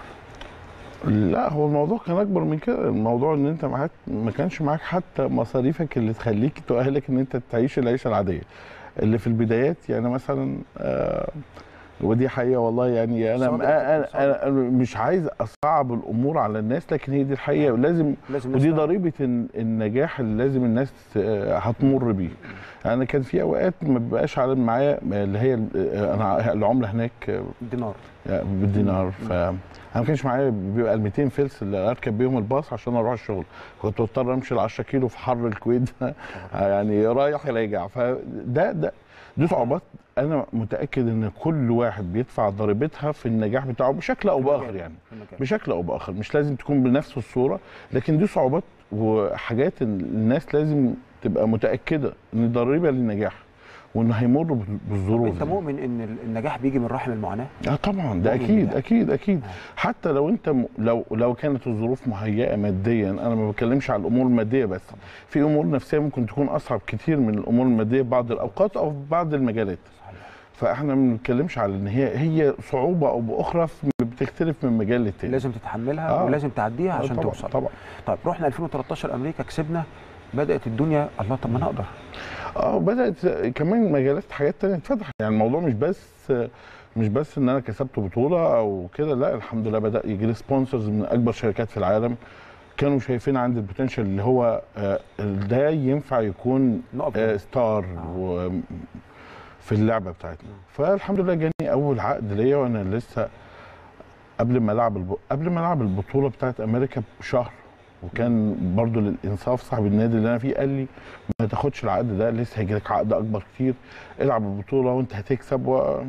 لا هو الموضوع كان اكبر من كده الموضوع ان انت معاك ما كانش معاك حتى مصاريفك اللي تخليك تؤهلك ان انت تعيش العيشه العاديه اللي في البدايات يعني مثلا آه ودي حقيقه والله يعني انا صادق، أنا, صادق. أنا, انا مش عايز اصعب الامور على الناس لكن هي دي الحقيقه ولازم لازم ودي نسمع. ضريبه الن- النجاح اللي لازم الناس آه، هتمر بيه انا كان في اوقات ما بيبقاش على معايا اللي هي ال- آه، انا العمله هناك آه، دينار بالدينار ف انا ما كانش معايا بيبقى ال 200 فلس اللي اركب بيهم الباص عشان اروح الشغل كنت بضطر امشي ال 10 كيلو في حر الكويت يعني رايح راجع فده ده دي صعوبات انا متاكد ان كل واحد بيدفع ضريبتها في النجاح بتاعه بشكل او باخر يعني في المكان. بشكل او باخر مش لازم تكون بنفس الصوره لكن دي صعوبات وحاجات الناس لازم تبقى متاكده ان ضريبه للنجاح وانه هيمر طب بالظروف انت دي. مؤمن ان النجاح بيجي من رحم المعاناه اه طبعا ده مؤمن اكيد بده. اكيد اكيد حتى لو انت م... لو لو كانت الظروف مهيئه ماديا انا ما بتكلمش على الامور الماديه بس في امور نفسيه ممكن تكون اصعب كتير من الامور الماديه في بعض الاوقات او في بعض المجالات فاحنا ما بنتكلمش على ان هي هي صعوبه او باخرى في- بتختلف من مجال للتاني لازم تتحملها آه. ولازم تعديها آه عشان طبعا توصل طبعا طيب رحنا 2013 امريكا كسبنا بدات الدنيا الله طب ما انا اقدر اه بدات كمان مجالات حاجات تانية اتفتحت يعني الموضوع مش بس مش بس ان انا كسبت بطوله او كده لا الحمد لله بدا يجي لي سبونسرز من اكبر شركات في العالم كانوا شايفين عندي البوتنشال اللي هو آه، ده ينفع يكون نقف آه، جنبه. ستار و في اللعبه بتاعتنا فالحمد لله جاني اول عقد ليا وانا لسه قبل ما العب الب... قبل ما العب البطوله بتاعت امريكا بشهر وكان برضو للانصاف صاحب النادي اللي انا فيه قال لي ما تاخدش العقد ده لسه هيجي لك عقد اكبر كتير العب البطوله وانت هتكسب و...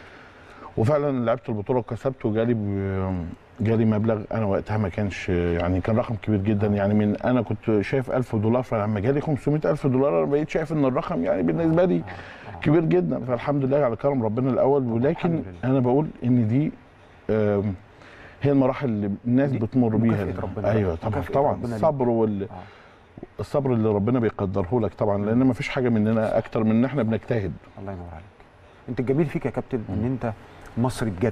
وفعلا لعبت البطوله وكسبت وجالي ب... جالي مبلغ انا وقتها ما كانش يعني كان رقم كبير جدا يعني من انا كنت شايف 1000 دولار فلما جالي 500 الف دولار انا بقيت شايف ان الرقم يعني بالنسبه لي كبير جدا فالحمد لله على كرم ربنا الاول ولكن الحمد لله. انا بقول ان دي آم، هي المراحل اللي الناس دي بتمر بيها مكافأة ربنا. ايوه طبعا مكافأة طبعا ربنا ليك. الصبر وال آه. الصبر اللي ربنا بيقدره لك طبعا لان ما فيش حاجه مننا اكتر من ان احنا بنجتهد الله ينور عليك انت الجميل فيك يا كابتن ان انت مصري بجد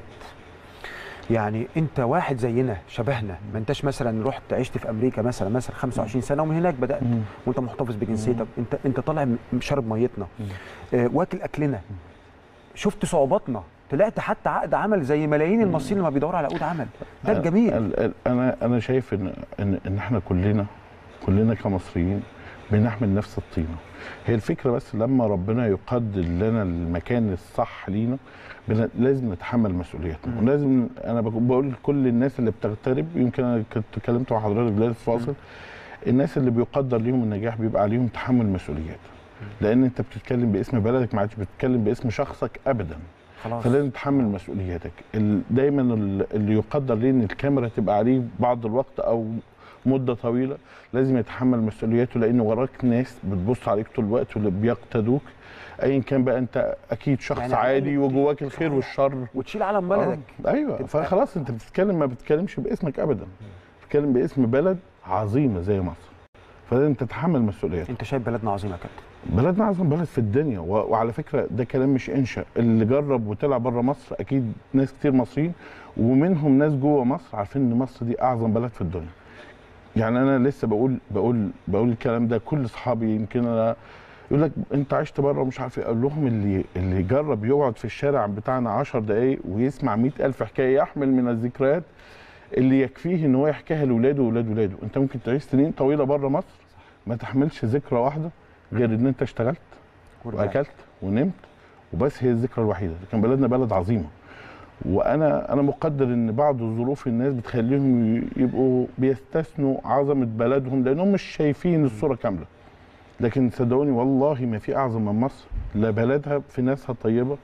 يعني انت واحد زينا شبهنا ما انتش مثلا رحت عشت في امريكا مثلا مثلا 25 سنه ومن هناك بدات مم. وانت محتفظ بجنسيتك انت انت طالع م- شارب ميتنا آه واكل اكلنا شفت صعوباتنا طلعت حتى عقد عمل زي ملايين المصريين لما بيدوروا على عقود عمل ده الجميل ال- ال- انا انا شايف ان ان, إن احنا كلنا كلنا كمصريين بنحمل نفس الطينه هي الفكره بس لما ربنا يقدر لنا المكان الصح لينا بن- لازم نتحمل مسؤوليتنا مم. ولازم انا بق- بقول لكل الناس اللي بتغترب يمكن انا كنت اتكلمت مع حضرتك دلوقتي في فاصل الناس اللي بيقدر ليهم النجاح بيبقى عليهم تحمل مسؤوليات لان انت بتتكلم باسم بلدك ما عادش بتتكلم باسم شخصك ابدا خلاص فلازم تحمل مسؤوليتك ال- دايما ال- اللي يقدر ليه ان الكاميرا تبقى عليه بعض الوقت او مده طويله لازم يتحمل مسؤولياته لان وراك ناس بتبص عليك طول الوقت واللي بيقتدوك ايا كان بقى انت اكيد شخص يعني يعني عادي عادي. وجواك الخير والشر وتشيل علم بلدك آه، ايوه تبقى- فخلاص انت بتتكلم ما بتتكلمش باسمك ابدا بتتكلم باسم بلد عظيمه زي مصر فلازم تتحمل مسؤوليتك انت شايف بلدنا عظيمه يا كابتن بلدنا اعظم بلد في الدنيا و... وعلى فكره ده كلام مش انشا اللي جرب وطلع بره مصر اكيد ناس كتير مصريين ومنهم ناس جوه مصر عارفين ان مصر دي اعظم بلد في الدنيا يعني انا لسه بقول بقول بقول الكلام ده كل اصحابي يمكن انا يقول لك انت عشت بره ومش عارف ايه اقول لهم اللي اللي جرب يقعد في الشارع بتاعنا 10 دقائق ويسمع 100000 حكايه يحمل من الذكريات اللي يكفيه ان هو يحكيها لاولاده واولاد ولاده انت ممكن تعيش سنين طويله بره مصر ما تحملش ذكرى واحده غير ان انت اشتغلت واكلت ونمت وبس هي الذكرى الوحيده لكن بلدنا بلد عظيمه وانا انا مقدر ان بعض الظروف الناس بتخليهم ي- يبقوا بيستثنوا عظمه بلدهم لانهم مش شايفين الصوره كامله لكن صدقوني والله ما في اعظم من مصر لا بلدها في ناسها الطيبه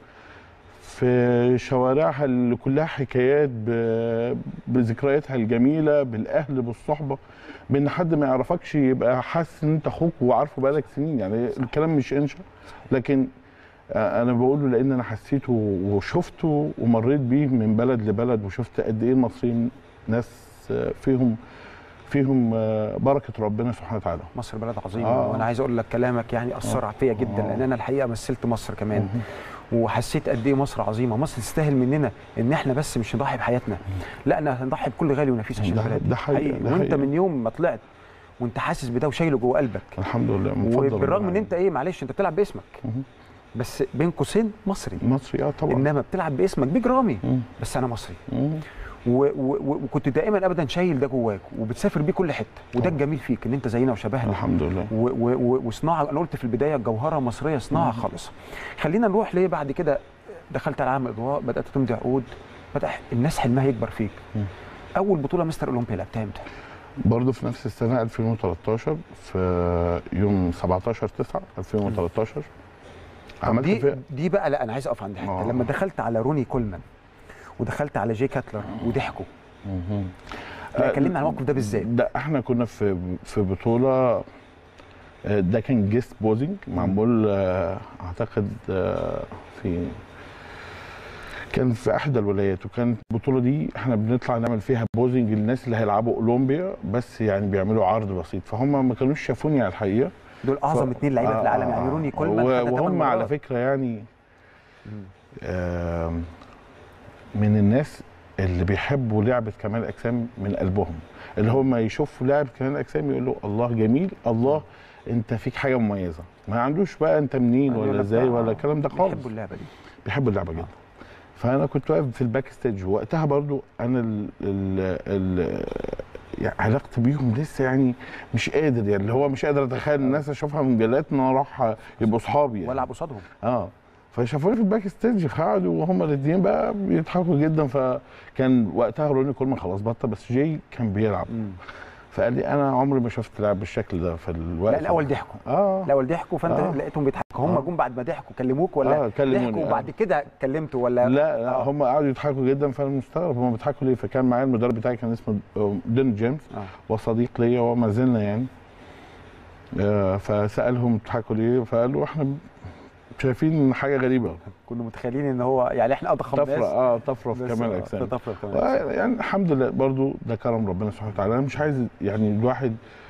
في شوارعها اللي كلها حكايات ب- بذكرياتها الجميله بالاهل بالصحبه بان حد ما يعرفكش يبقى حاسس ان انت اخوك وعارفه بقالك سنين يعني الكلام مش انشا لكن آه، انا بقوله لان انا حسيته وشفته ومريت بيه من بلد لبلد وشفت قد ايه المصريين ناس آه، فيهم فيهم آه، بركه ربنا سبحانه وتعالى مصر بلد عظيمه آه. وانا عايز اقول لك كلامك يعني اثر فيا جدا آه. لان انا الحقيقه مثلت مصر كمان وحسيت قد ايه مصر عظيمه مصر تستاهل مننا ان احنا بس مش نضحي بحياتنا لا انا هنضحي بكل غالي ونفيس عشان ده- البلد دي. ده حقيقة، ده وانت حقيقة. من يوم ما طلعت وانت حاسس بده وشايله جوه قلبك الحمد لله من فضل وبالرغم ان ربنا. انت ايه معلش انت بتلعب باسمك مهم. بس بين قوسين مصري مصري اه طبعا انما بتلعب باسمك بجرامي مم. بس انا مصري مم. و و و وكنت دائما ابدا شايل ده جواك وبتسافر بيه كل حته وده طبعا. الجميل فيك ان انت زينا وشبهنا الحمد لله و- و- و- وصناعه انا قلت في البدايه جوهره مصريه صناعه خالصه خلينا نروح ليه بعد كده دخلت على عام اضواء بدات تمضي عقود بدا الناس حلمها يكبر فيك مم. اول بطوله مستر اولمبيا لعبتها امتى برضه في نفس السنه 2013 في يوم 17 9 2013 طب عملت دي فيها دي بقى لا انا عايز اقف عند حته آه. لما دخلت على روني كولمان ودخلت على جي كاتلر وضحكوا مهم. لا آه، كلمنا عن الموقف ده بالذات ده احنا كنا في في بطوله آه، ده كان جيست بوزنج معمول آه، اعتقد آه، في كان في احدى الولايات وكانت البطوله دي احنا بنطلع نعمل فيها بوزنج للناس اللي هيلعبوا اولمبيا بس يعني بيعملوا عرض بسيط فهم ما كانوش شافوني على الحقيقه دول اعظم ف- اثنين لعيبه في آه، العالم يعني روني كولمان و- خدها تمن وهم على مرات. فكره يعني مم. آم، من الناس اللي بيحبوا لعبه كمال الاجسام من قلبهم اللي هم يشوفوا لعبه كمال الاجسام يقولوا الله جميل الله انت فيك حاجه مميزه ما عندوش بقى انت منين يقول ولا لك ازاي بقى، ولا الكلام ده خالص بيحبوا اللعبه دي بيحبوا اللعبه جدا فانا كنت واقف في الباك ستيج وقتها برضو انا ال ال ال يعني علاقتي بيهم لسه يعني مش قادر يعني اللي هو مش قادر اتخيل الناس اشوفها من جلات ان انا اروح يبقوا اصحابي يعني. والعب قصادهم اه فشافوني في الباك ستيج فقعدوا وهم الاثنين بقى بيضحكوا جدا فكان وقتها روني كولمان خلاص بطل بس جاي كان بيلعب مم. فقال لي انا عمري ما شفت لاعب بالشكل ده في الوقت لا الاول ضحكوا اه الاول ضحكوا فانت آه. لقيتهم بيضحكوا هم آه. جم بعد ما ضحكوا كلموك ولا آه، كلموني، ضحكوا آه. وبعد كده كلمته ولا لا, لا آه. هم قعدوا يضحكوا جدا فانا مستغرب هم بيضحكوا ليه فكان معايا المدرب بتاعي كان اسمه دين جيمس آه. وصديق ليا وما زلنا يعني آه فسالهم بتضحكوا ليه فقالوا احنا شايفين حاجه غريبه كنا متخيلين ان هو يعني احنا اضخم طفره ناس اه طفره في بس كمال آه، الاجسام في طفره في كمال الأجسام. يعني الحمد لله برضو ده كرم ربنا سبحانه وتعالى انا مش عايز يعني الواحد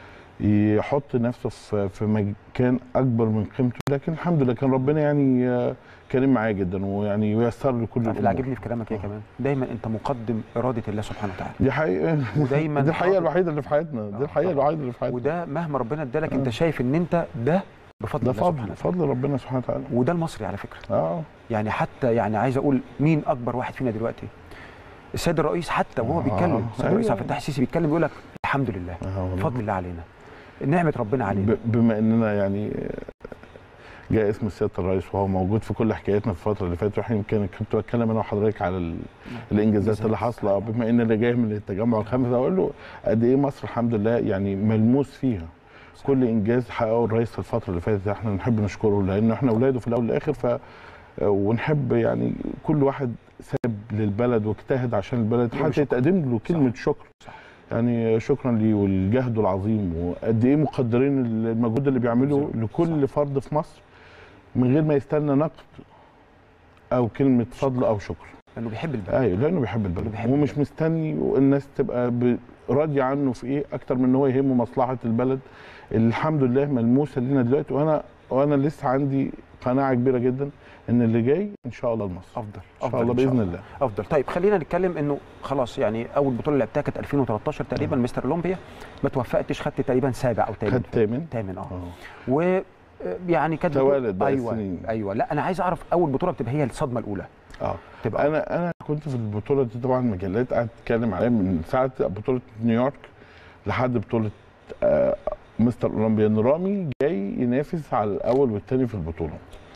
يحط نفسه في في مكان اكبر من قيمته لكن الحمد لله كان ربنا يعني آه، كريم معايا جدا ويعني ويسر لي كل عارف اللي الامور عاجبني في كلامك ايه كمان دايما انت مقدم اراده الله سبحانه وتعالى دي حقيقه ودايما دي الحقيقه حاطط- الوحيده اللي في حياتنا آه، دي الحقيقه طبعاً. الوحيده اللي في حياتنا وده مهما ربنا ادالك انت آه. شايف ان انت ده بفضل ده الله سبحانه فضل وتعالى فضل ربنا سبحانه وتعالى وده المصري على فكره اه يعني حتى يعني عايز اقول مين اكبر واحد فينا دلوقتي السيد الرئيس حتى وهو آه، بيتكلم السيد الرئيس أيوة. عبد الفتاح السيسي بيتكلم بيقول لك الحمد لله آه والله. بفضل الله علينا نعمه ربنا علينا ب- بما اننا يعني جاء اسم سياده الرئيس وهو موجود في كل حكاياتنا في الفتره اللي فاتت واحنا يمكن كنت بتكلم انا وحضرتك على ال- الانجازات اللي حاصله بما ان اللي جاي من التجمع الخامس اقول له قد ايه مصر الحمد لله يعني ملموس فيها كل انجاز حققه الرئيس في الفتره اللي فاتت احنا نحب نشكره لان احنا اولاده في الاول والاخر ف ونحب يعني كل واحد ساب للبلد واجتهد عشان البلد كل حتى شكر. يتقدم له كلمه شكر صح. يعني شكرا ليه والجهد العظيم وقد ايه مقدرين المجهود اللي بيعمله صح. لكل فرد في مصر من غير ما يستنى نقد او كلمه فضل او شكر لانه بيحب البلد ايوه لانه بيحب البلد بيحب ومش البلد. مستني والناس تبقى ب- راضيه عنه في ايه اكتر من ان هو يهمه مصلحه البلد اللي الحمد لله ملموسه لينا دلوقتي وانا وانا لسه عندي قناعه كبيره جدا ان اللي جاي ان شاء الله لمصر افضل ان شاء الله باذن الله افضل طيب خلينا نتكلم انه خلاص يعني اول بطوله لعبتها كانت 2013 تقريبا مستر اولمبيا ما توفقتش خدت تقريبا سابع او خد ثامن ثامن ثامن اه اه و يعني كانت بطولة- توالد بقى ايوه السنين. ايوه لا انا عايز اعرف اول بطوله بتبقى هي الصدمه الاولى اه تبقى انا انا كنت في البطوله دي طبعا مجلات قاعد تتكلم عليها من ساعه بطوله نيويورك لحد بطوله آه مستر اولمبيا إن رامي جاي ينافس على الاول والثاني في البطوله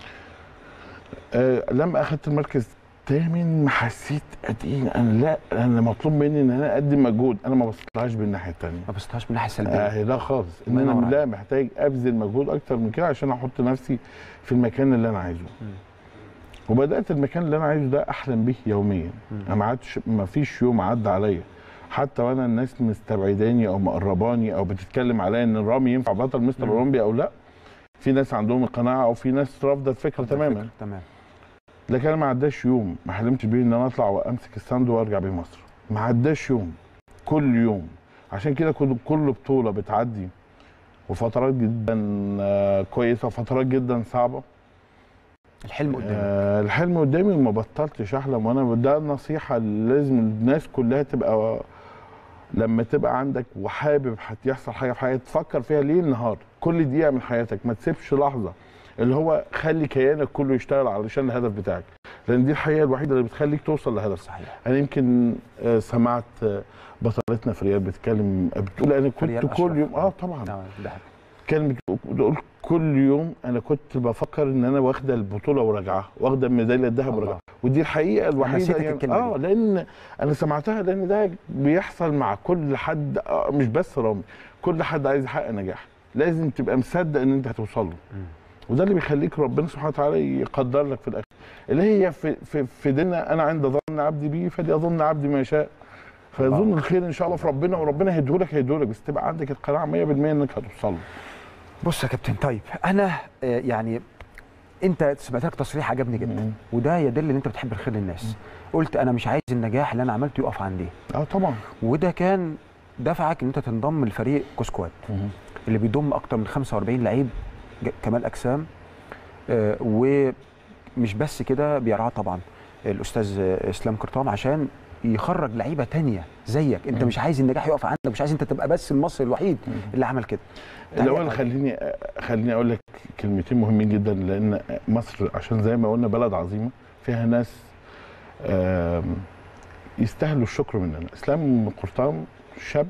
آه لما اخذت المركز الثامن ما حسيت قد ايه انا لا انا مطلوب مني ان انا اقدم مجهود انا ما بصيتلهاش بالناحيه الثانيه ما بصيتهاش من الناحيه السلبيه آه لا خالص ان الله ينور انا لا محتاج ابذل مجهود اكتر من كده عشان احط نفسي في المكان اللي انا عايزه مم. وبدات المكان اللي انا عايزه ده احلم به يوميا مم. انا ما عادش ما فيش يوم عدى عليا حتى وانا الناس مستبعداني او مقرباني او بتتكلم عليا ان رامي ينفع بطل مستر مم. اولمبيا او لا في ناس عندهم القناعه او في ناس رافضه الفكره تماما فكرة. تمام لكن انا ما عداش يوم ما حلمتش بيه ان انا اطلع وامسك الساند وارجع بيه مصر ما عداش يوم كل يوم عشان كده كل كل بطوله بتعدي وفترات جدا آه، كويسه وفترات جدا صعبه الحلم قدامك آه الحلم قدامي وما بطلتش احلم وانا ده النصيحه اللي لازم الناس كلها تبقى لما تبقى عندك وحابب هتحصل حاجه في حياتك تفكر فيها ليل نهار كل دقيقه من حياتك ما تسيبش لحظه اللي هو خلي كيانك كله يشتغل علشان الهدف بتاعك لان دي الحقيقه الوحيده اللي بتخليك توصل لهدفك صحيح انا يمكن آه، سمعت آه، بطلتنا في ريال بتتكلم بتقول انا ريال كنت أشرف. كل يوم اه طبعا نعم ده كان بتقول كل يوم انا كنت بفكر ان انا واخده البطوله وراجعاها واخده الميداليه الذهب الله. وراجعها ودي الحقيقه الوحيده نسيتك يعني الكلمة اه دي. لان انا سمعتها لان ده بيحصل مع كل حد آه مش بس رامي كل حد عايز يحقق نجاح لازم تبقى مصدق ان انت هتوصل له مم. وده اللي بيخليك ربنا سبحانه وتعالى يقدر لك في الاخر اللي هي في في, في ديننا انا عند ظن عبدي بي فليظن عبدي ما يشاء فيظن الخير ان شاء الله في ربنا وربنا هيديهولك هيديهولك بس تبقى عندك القناعه 100% انك هتوصل له بص يا كابتن طيب انا آه، يعني انت سمعت لك تصريح عجبني جدا مم. وده يدل ان انت بتحب الخير للناس قلت انا مش عايز النجاح اللي انا عملته يقف عندي اه طبعا وده كان دفعك ان انت تنضم لفريق كوسكواد اللي بيضم اكتر من 45 لعيب ج- كمال اجسام آه، ومش بس كده بيرعاه طبعا الاستاذ آه، اسلام قرطام عشان يخرج لعيبه تانية زيك انت مم. مش عايز النجاح يقف عندك مش عايز انت تبقى بس المصري الوحيد اللي عمل كده الاول تعليق خليني خليني اقول لك كلمتين مهمين جدا لان مصر عشان زي ما قلنا بلد عظيمه فيها ناس آم، يستاهلوا الشكر مننا اسلام قرطام شاب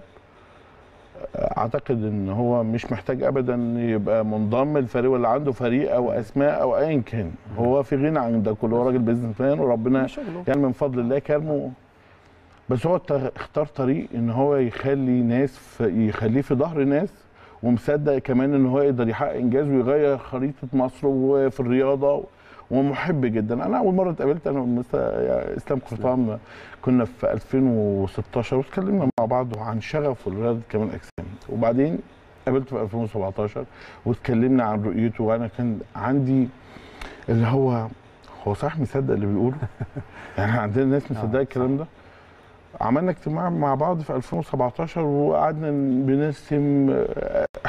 اعتقد ان هو مش محتاج ابدا يبقى منضم للفريق ولا عنده فريق او اسماء او ايا كان هو في غنى عن ده كله هو راجل بيزنس مان وربنا شغله. يعني من فضل الله كرمه بس هو ت- اختار طريق ان هو يخلي ناس في يخليه في ظهر ناس ومصدق كمان ان هو يقدر يحقق انجاز ويغير خريطه مصر وفي الرياضه ومحب جدا انا اول مره اتقابلت انا ومستر اسلام قرطام كنا في 2016 واتكلمنا مع بعض عن شغف رياضه كمال اجسام وبعدين قابلته في 2017 واتكلمنا عن رؤيته وانا كان عندي اللي هو هو صح مصدق اللي بيقوله يعني عندنا ناس مصدقه آه، الكلام ده عملنا اجتماع مع بعض في 2017 وقعدنا بنرسم آه،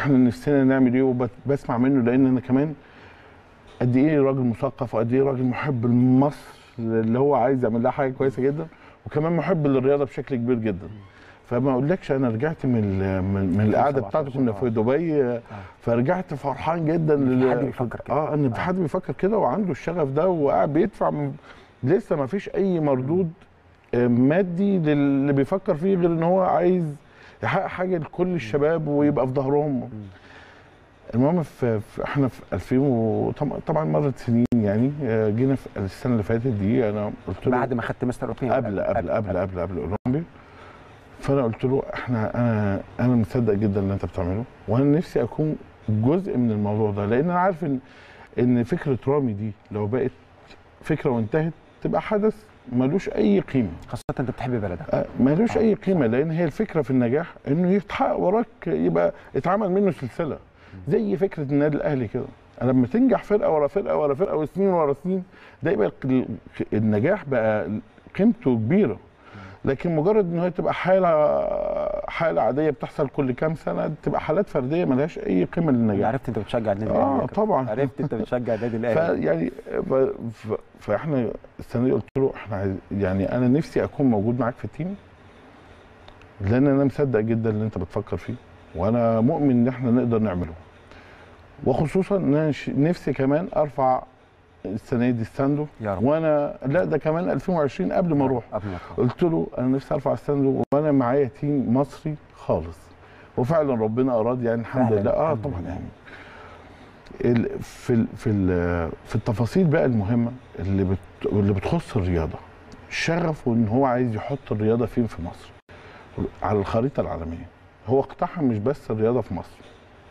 احنا نفسنا نعمل ايه وبسمع منه لان انا كمان قد ايه راجل مثقف وقد ايه راجل محب لمصر اللي هو عايز يعمل لها حاجه كويسه جدا وكمان محب للرياضه بشكل كبير جدا فما اقولكش انا رجعت من ال- من, من القعده بتاعتي كنا في دبي آه، فرجعت فرحان جدا إن في لل- حد بيفكر كده. اه ان في حد بيفكر كده وعنده الشغف ده وقاعد بيدفع من لسه ما فيش اي مردود آه، مادي للي بيفكر فيه غير ان هو عايز يحقق حاجه لكل الشباب ويبقى في ظهرهم المهم في في- احنا في 2000 و- طبعا- طبعا مرت سنين يعني آه، جينا في السنه اللي فاتت دي انا قلت له بعد ما خدت مستر اوروبيان قبل قبل قبل قبل قبل الاولمبي فانا قلت له احنا انا انا مصدق جدا اللي انت بتعمله وانا نفسي اكون جزء من الموضوع ده لان انا عارف ان ان فكره رامي دي لو بقت فكره وانتهت تبقى حدث ملوش اي قيمه خاصه انت بتحب بلدك آه، ملوش اي قيمه لان هي الفكره في النجاح انه يتحقق وراك يبقى اتعمل منه سلسله زي فكره النادي الاهلي كده لما تنجح فرقه ورا فرقه ورا فرقه وسنين ورا سنين ده يبقى ال- النجاح بقى قيمته كبيره لكن مجرد ان هي تبقى حاله حاله عاديه بتحصل كل كام سنه تبقى حالات فرديه ملهاش اي قيمه للنجاح عرفت انت بتشجع النادي اه الاهلي طبعا عرفت انت بتشجع النادي الاهلي فيعني ف... ف... فاحنا السنه دي قلت له احنا عايز... يعني انا نفسي اكون موجود معاك في التيم لان انا مصدق جدا اللي انت بتفكر فيه وانا مؤمن ان احنا نقدر نعمله وخصوصا ان انا ش- نفسي كمان ارفع السنه دي الساندو يا رب وانا لا ده كمان 2020 قبل ما اروح قبل ما تروح. قلت له انا نفسي ارفع الساندو وانا معايا تيم مصري خالص وفعلا ربنا اراد يعني الحمد فعلاً، لله اه الحمد طبعا لله. يعني ال- في ال- في ال- في التفاصيل بقى المهمه اللي بت اللي بتخص الرياضه شغفه ان هو عايز يحط الرياضه فين في مصر على الخريطه العالميه هو اقتحم مش بس الرياضه في مصر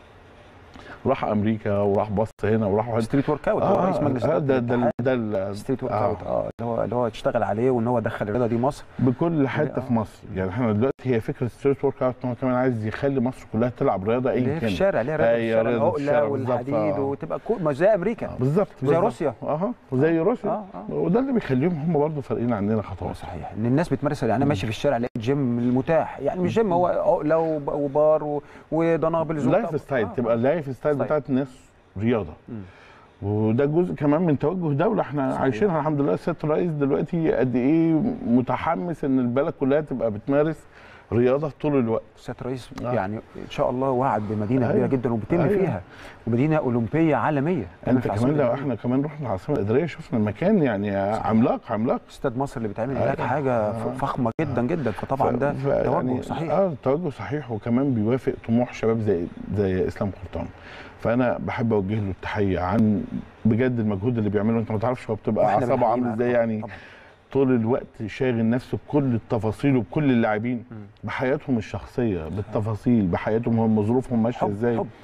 راح امريكا وراح بص هنا وراح واحد ستريت ورك اوت هو اه رئيس مجلس آه، إدارة ده ده الاتحاد. ده ال- ستريت ورك آه. اوت اه اللي هو اللي هو تشتغل عليه وان هو دخل الرياضه دي مصر بكل حته آه. في مصر يعني احنا دلوقتي هي فكره ستريت ورك اوت ان هو كمان عايز يخلي مصر كلها تلعب رياضه اللي ايا هي في كان الشارع اللي هي رياضه في هي الشارع رياضة في العقله الشارع بالظبط، والحديد آه. وتبقى كو... ما زي امريكا بالظبط زي بالظبط. روسيا. اها زي روسيا اه اه وده اللي بيخليهم هم برضه فارقين عننا آه، خطوات صحيح ان الناس بتمارس يعني انا ماشي في الشارع لقيت جيم المتاح يعني مش جيم هو عقله وب- وبار و- ودنابل زوم. لايف ستايل آه، تبقى اللايف ستايل ستايل. بتاعت الناس رياضه مم. وده جزء كمان من توجه دوله احنا صحيح. عايشينها الحمد لله السيد الرئيس دلوقتي قد ايه متحمس ان البلد كلها تبقى بتمارس رياضه طول الوقت السيد الرئيس آه. يعني ان شاء الله وعد بمدينه أيوة. كبيره جدا وبيتم أيوة. فيها ومدينه اولمبيه عالميه انت في كمان العاصمة لو الإدارية. احنا كمان رحنا العاصمه الاداريه شفنا المكان يعني عملاق عملاق استاد مصر اللي بيتعمل هناك أيوة. حاجه آه. فخمه جدا جدا فطبعا ف- ده ف- توجه يعني صحيح اه توجه صحيح وكمان بيوافق طموح شباب زي زي اسلام قرطان فانا بحب اوجه له التحيه عن بجد المجهود اللي بيعمله انت ما تعرفش هو بتبقى وإحنا اعصابه بنحييه عامل معاك ازاي طبعاً، يعني طبعاً. طول الوقت شاغل نفسه بكل التفاصيل وبكل اللاعبين مم. بحياتهم الشخصيه بالتفاصيل بحياتهم هم ظروفهم ماشيه حب ازاي حب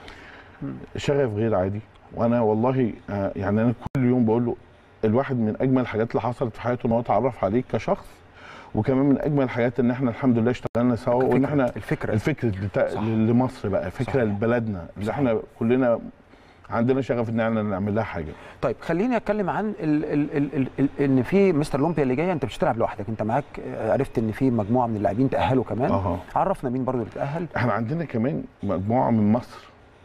شغف غير عادي وانا والله آه، يعني انا كل يوم بقول له الواحد من اجمل الحاجات اللي حصلت في حياته ان هو اتعرف عليك كشخص وكمان من اجمل الحاجات ان احنا الحمد لله اشتغلنا سوا وان الفكرة- احنا الفكره الفكر بتاع صح. لمصر بقى فكره صحيح. لبلدنا اللي صحيح. احنا كلنا عندنا شغف ان احنا نعمل لها حاجه طيب خليني اتكلم عن ال ال ال ال ال ان في مستر اولمبيا اللي جايه انت مش هتلعب لوحدك انت معاك آه، عرفت ان في مجموعه من اللاعبين تاهلوا كمان اها عرفنا مين برضو اللي تاهل احنا عندنا كمان مجموعه من مصر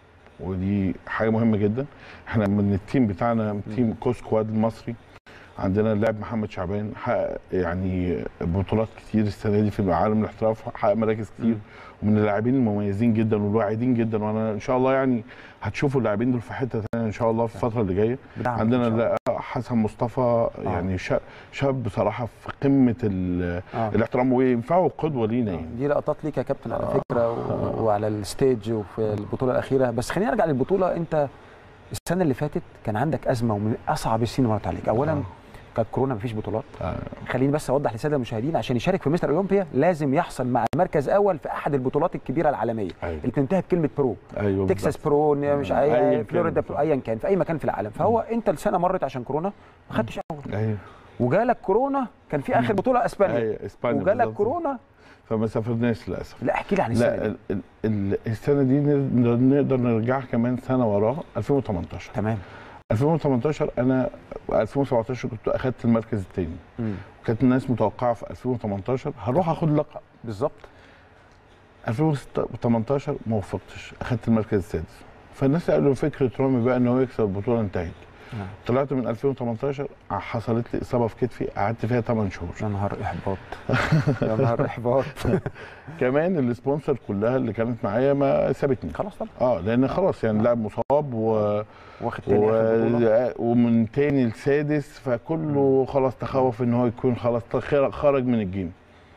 ودي حاجه مهمه جدا احنا من التيم بتاعنا تيم كو سكواد المصري عندنا اللاعب محمد شعبان حقق يعني بطولات كتير السنه دي في عالم الاحتراف حقق مراكز كتير مم. ومن اللاعبين المميزين جدا والواعدين جدا وانا ان شاء الله يعني هتشوفوا اللاعبين دول في حته ثانيه ان شاء الله في الفتره اللي جايه بدعم عندنا إن شاء الله. لا- حسن مصطفى يعني شا- شاب بصراحه في قمه ال- آه. الاحترام وينفعوا قدوه لينا يعني دي لقطات ليك يا كابتن على آه. فكره و... وعلى الستيج وفي البطوله الاخيره بس خلينا نرجع للبطوله انت السنه اللي فاتت كان عندك ازمه ومن اصعب السنين اللي مرت عليك اولا آه. كانت كورونا مفيش بطولات آه. خليني بس اوضح للساده المشاهدين عشان يشارك في مستر اولمبيا لازم يحصل مع مركز اول في احد البطولات الكبيره العالميه ايوه اللي بتنتهي بكلمه برو ايوه تكساس بالظبط. برو مش أيا اي كان. فلوريدا برو ايا كان في اي مكان في العالم فهو انت السنه مرت عشان كورونا ما خدتش اول ايوه وجالك كورونا كان في اخر بطوله اسبانيا ايوه اسبانيا وجالك بالظبط. كورونا فما سافرناش للاسف لا احكي لي عن السنه لا دي ال- ال- ال- السنه دي نقدر نقدر نرجع كمان سنه وراها 2018 تمام 2018 انا 2017 كنت اخدت المركز الثاني مم. كانت الناس متوقعه في 2018 هروح اخد لقب بالظبط 2018 ما وفقتش اخدت المركز السادس فالناس قالوا فكره رامي بقى ان هو يكسب البطوله انتهت نعم. طلعت من 2018 حصلت لي اصابه في كتفي قعدت فيها 8 شهور يا نهار احباط يا نهار احباط كمان السبونسر كلها اللي كانت معايا ما سابتني خلاص طبعا اه لان خلاص يعني لاعب مصاب و... واخد تاني آخر بطولة. و... ومن تاني لسادس فكله خلاص تخوف ان هو يكون خلاص تخ- خرج من الجيم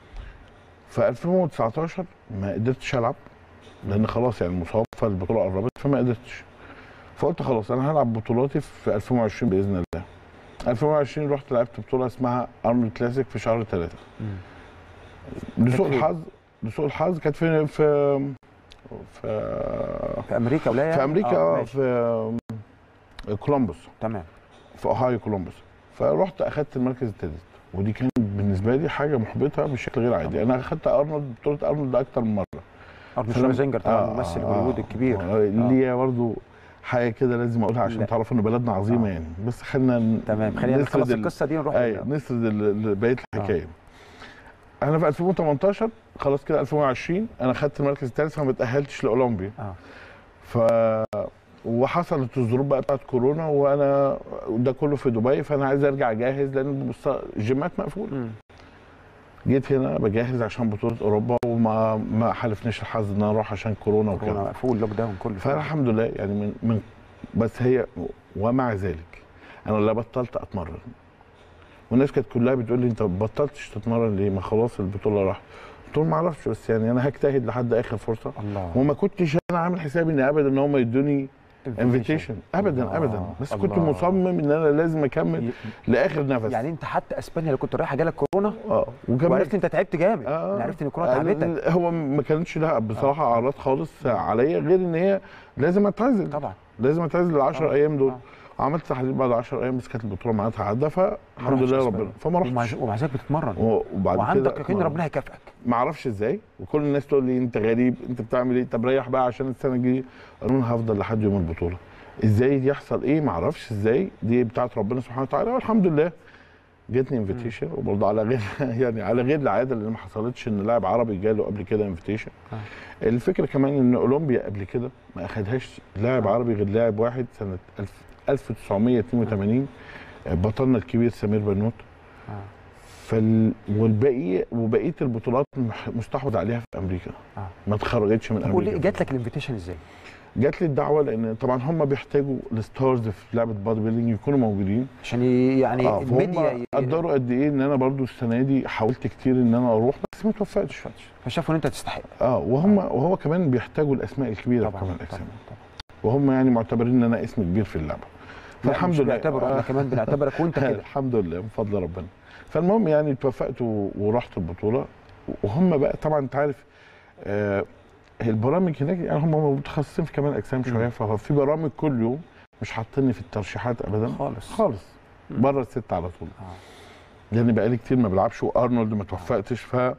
في 2019 ما قدرتش العب لان خلاص يعني مصاب فالبطوله قربت فما قدرتش فقلت خلاص انا هلعب بطولاتي في 2020 باذن الله 2020 رحت لعبت بطوله اسمها ارنولد كلاسيك في شهر ثلاثة مم. لسوء كانت فين؟ الحظ لسوء الحظ كانت في في في, في امريكا ولايه في امريكا آه، اه ماشي. في كولومبوس تمام في اوهايو كولومبوس فرحت اخدت المركز الثالث ودي كانت بالنسبه لي حاجه محبطه بشكل غير عادي انا اخدت ارنولد بطوله ارنولد اكتر من مره ارنولد فلما- شوازينجر طبعا آه، ممثل آه، هوليوود آه، الكبير آه، ليا برضه حاجه كده لازم اقولها عشان لا. تعرفوا ان بلدنا عظيمه آه. يعني بس خلينا ن- تمام خلينا نسرد نخلص ال- القصه دي ونروح اي لل- نسرد ال- ال- بقيه الحكايه انا في 2018 خلاص كده 2020 انا خدت المركز الثالث فما اتاهلتش لاولمبيا اه ف وحصلت الظروف بقى بتاعت كورونا وانا ده كله في دبي فانا عايز ارجع جاهز لان بص- الجيمات مقفوله مم. جيت هنا بجهز عشان بطوله اوروبا وما ما حالفنيش الحظ ان انا اروح عشان كورونا كورونا وكده مقفول لوك داون كله فالحمد لله يعني من من بس هي ومع ذلك انا لا بطلت اتمرن والناس كانت كلها بتقول لي انت ما بطلتش تتمرن ليه ما خلاص البطوله راحت قلت لهم ما اعرفش بس يعني انا هجتهد لحد اخر فرصه الله وما كنتش انا عامل حسابي ان ابدا ان هم يدوني انفيتيشن ابدا الله. ابدا بس كنت الله. مصمم ان انا لازم اكمل ي- لاخر نفس يعني انت حتى اسبانيا اللي كنت رايحه جالك كورونا اه وكملت وعرفت انت تعبت جامد آه. انا عرفت ان الكورونا تعبتك هو ما كانتش لها بصراحه اعراض خالص عليا غير ان هي لازم اتعزل طبعا لازم اتعزل ال 10 آه. ايام دول آه. عملت تحليل بعد 10 ايام بس كانت البطوله معناتها عدى فالحمد رحتش لله أسبانيا. ربنا فما ومع رحتش ومع ذلك بتتمرن و- وبعد وعندك كده يقين ما- ربنا هيكافئك ما اعرفش ازاي وكل الناس تقول لي انت غريب انت بتعمل ايه طب ريح بقى عشان السنه الجايه قالوا انا هفضل لحد يوم البطوله ازاي يحصل ايه ما اعرفش ازاي دي بتاعت ربنا سبحانه وتعالى والحمد لله جاتني انفيتيشن وبرضه على غير يعني على غير العاده اللي ما حصلتش ان لاعب عربي جاله قبل كده انفيتيشن آه. الفكره كمان ان اولمبيا قبل كده ما اخدهاش لاعب آه. عربي غير لاعب واحد سنه 1000 1982 بطلنا الكبير سمير بنوت آه. فال والباقي وبقيه البطولات مح- مستحوذ عليها في امريكا آه. ما اتخرجتش من طب قول لي امريكا جات لك الانفيتيشن ازاي؟ جات لي الدعوه لان طبعا هم بيحتاجوا الستارز في لعبه بادي بيلدينج يكونوا موجودين عشان ي- يعني اه الميديا فهم ي- قدروا قد ايه ان انا برضو السنه دي حاولت كتير ان انا اروح بس ما توفقتش فشافوا ان انت تستحق اه وهم وهو كمان بيحتاجوا الاسماء الكبيره في طبعا كمال طبعا الاجسام طبعا وهم يعني معتبرين ان انا اسم كبير في اللعبه لا، فالحمد مش لله بيعتبروا احنا آه. كمان بنعتبرك وانت كده الحمد لله من فضل ربنا فالمهم يعني توفقت و- ورحت البطوله وهم بقى طبعا انت عارف آه البرامج هناك يعني هم متخصصين في كمال اجسام شويه ففي برامج كل يوم مش حاطيني في الترشيحات ابدا خالص خالص مم. بره الست على طول آه. لان بقالي كتير ما بلعبش وارنولد ما توفقتش ف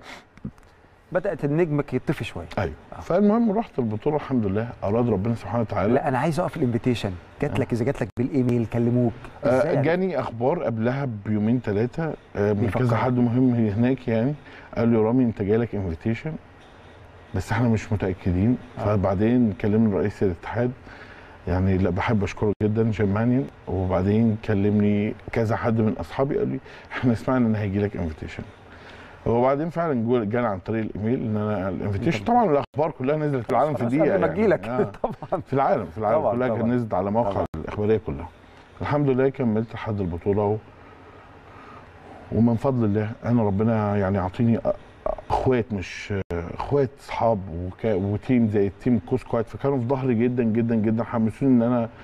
بدات النجمك يطفي شويه ايوه فالمهم رحت البطوله الحمد لله اراد ربنا سبحانه وتعالى لا انا عايز اقف الانفيتيشن جات لك اذا جات لك بالايميل كلموك ازاي آه يعني؟ جاني اخبار قبلها بيومين ثلاثه آه من بيفكروا. كذا حد مهم هناك يعني قال لي يا رامي انت جايلك انفيتيشن بس احنا مش متاكدين آه. فبعدين كلمني رئيس الاتحاد يعني لا بحب اشكره جدا جيم مانيون وبعدين كلمني كذا حد من اصحابي قال لي احنا سمعنا ان هيجي لك انفيتيشن وبعدين فعلا جو- جالي عن طريق الايميل ان انا الانفيتيشن طبعا الاخبار كلها نزلت في العالم في خلاص دقيقه قبل ما يعني. تجيلك آه. طبعا في العالم في العالم طبعاً، كلها كانت طبعاً. نزلت على مواقع طبعاً. الاخباريه كلها الحمد لله كملت لحد البطوله و... ومن فضل الله انا ربنا يعني عاطيني أ- اخوات مش اخوات اصحاب وك... وتيم زي التيم كوس كويت فكانوا في ظهري جدا جدا جدا حمسوني ان انا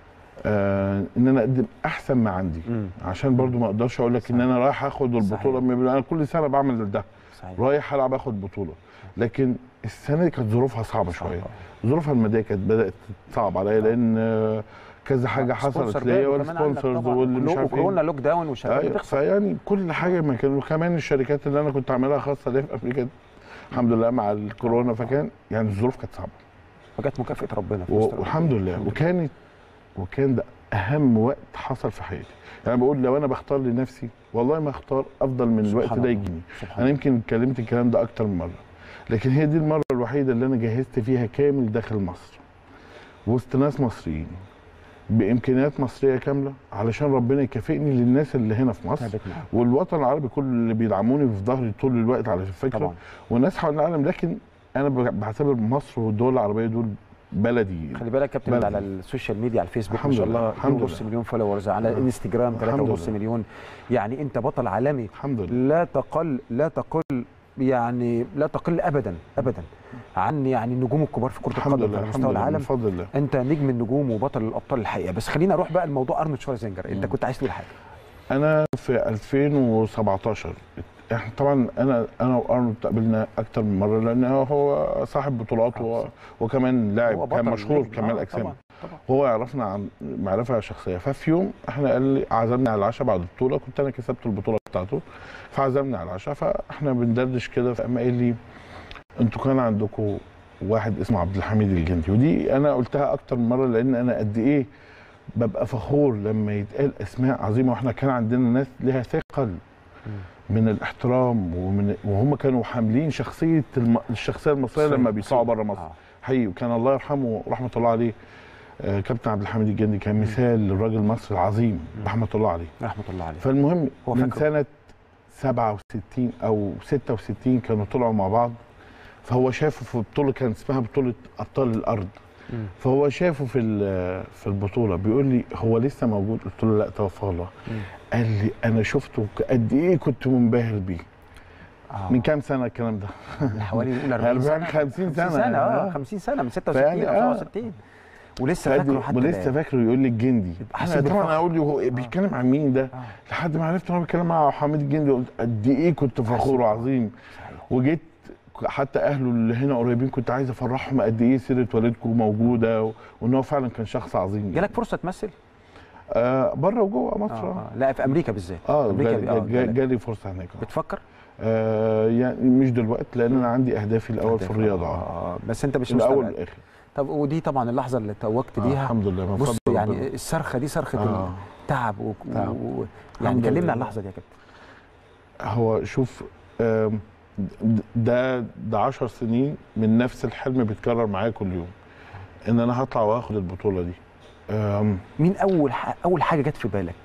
آه ان انا اقدم احسن ما عندي مم. عشان برضو ما اقدرش اقول لك ان انا رايح اخد البطوله صحيح. انا كل سنه بعمل ده صحيح رايح العب اخد بطوله لكن السنه دي كانت ظروفها صعبه شويه ظروفها الماديه كانت بدات تصعب عليا لان آه، كذا حاجه حصلت ليا والسبونسرز واللي مش عارف وكورونا ايه لوك داون والشركات أيوة، بتخسر فيعني كل حاجه ما كانوا كمان الشركات اللي انا كنت عاملها خاصه ليا في امريكا الحمد لله مع الكورونا فكان يعني الظروف كانت صعبه فجت مكافاه ربنا في و- وسط والحمد لله الحمد وكانت وكان ده اهم وقت حصل في حياتي يعني بقول لو انا بختار لنفسي والله ما اختار افضل من الوقت سبحان ده الله. يجيني سبحان انا الله. يمكن اتكلمت الكلام ده اكتر من مره لكن هي دي المره الوحيده اللي انا جهزت فيها كامل داخل مصر وسط ناس مصريين بامكانيات مصريه كامله علشان ربنا يكافئني للناس اللي هنا في مصر ثابت معاك. والوطن العربي كل اللي بيدعموني في ظهري طول الوقت على فكره طبعا والناس حول العالم لكن انا بعتبر مصر والدول العربيه دول بلدي خلي بالك يا كابتن بلد. انت على السوشيال ميديا على الفيسبوك ما الحمد شاء لله، الله الحمد 2.5 لله. مليون فولورز على الانستجرام الحمد 3.5 لله. مليون يعني انت بطل عالمي الحمد لله لا تقل لا تقل يعني لا تقل ابدا ابدا عن يعني النجوم الكبار في كره الحمد القدم لله على الحمد مستوى لله من العالم فضل الله انت نجم النجوم وبطل الابطال الحقيقه بس خلينا اروح بقى لموضوع ارنولد شوارزنجر انت مم. كنت عايز تقول حاجه انا في 2017 احنا طبعا انا انا وارنولد اتقابلنا اكتر من مره لان هو صاحب بطولات و... وكمان هو لاعب بطل كان مشهور نجم. كمال آه، اجسام طبعا طبعا هو يعرفنا عن معرفه شخصيه ففي يوم احنا قال لي عزمني على العشاء بعد البطوله كنت انا كسبت البطوله بتاعته فعزمني على العشاء فاحنا بندردش كده فقام قايل لي انتوا كان عندكم واحد اسمه عبد الحميد الجندي ودي انا قلتها اكتر من مره لان انا قد ايه ببقى فخور لما يتقال اسماء عظيمه واحنا كان عندنا ناس لها ثقل من الاحترام ومن وهم كانوا حاملين شخصيه الم... الشخصيه المصريه لما بيطلعوا بره مصر آه. حقيقي وكان الله يرحمه ورحمه الله عليه آه، كابتن عبد الحميد الجندي كان مثال للراجل المصري العظيم رحمه الله عليه رحمه الله عليه فالمهم هو من فاكره. سنه 67 او 66 كانوا طلعوا مع بعض فهو شافه في بطوله كان اسمها بطوله ابطال الارض مم. فهو شافه في ال- في البطوله بيقول لي هو لسه موجود قلت له لا توفى الله مم. قال لي انا شفته قد ايه كنت منبهر بيه آه. من كام سنه الكلام ده من حوالي نقول 40 سنه 50 سنه سنه اه آه. 50 سنه من 66 فيعني او آه. 67 ولسه فادي- فاكره حتى ولسه الآن. فاكره يقول لي الجندي حاسس انا طبعا بالفخر. اقول له هو بيتكلم عن مين ده آه. لحد ما عرفت ان هو بيتكلم مع حميد الجندي قلت قد ايه كنت فخور وعظيم صحيح. وجيت حتى اهله اللي هنا قريبين كنت عايز افرحهم قد ايه سيره والدكم موجوده و- وان هو فعلا كان شخص عظيم جالك فرصه تمثل؟ آه بره وجوه مصر آه. اه آه. لا في امريكا بالذات اه أمريكا جالي, بي- آه، جالي, جالك. جالي فرصه هناك آه. بتفكر؟ آه يعني مش دلوقتي لان انا عندي اهدافي الاول في الرياضه آه. آه. بس انت مش الاول مستبعد والاخر طب ودي طبعا اللحظه اللي توجت آه بيها الحمد لله من بص فضل يعني ربنا. الصرخه دي صرخه آه. التعب و... تعب. و... يعني الحمد كلمنا لله. عن اللحظه دي يا كابتن هو شوف آم، د- ده ده 10 سنين من نفس الحلم بيتكرر معايا كل يوم ان انا هطلع واخد البطوله دي آم، مين اول ح... اول حاجه جت في بالك؟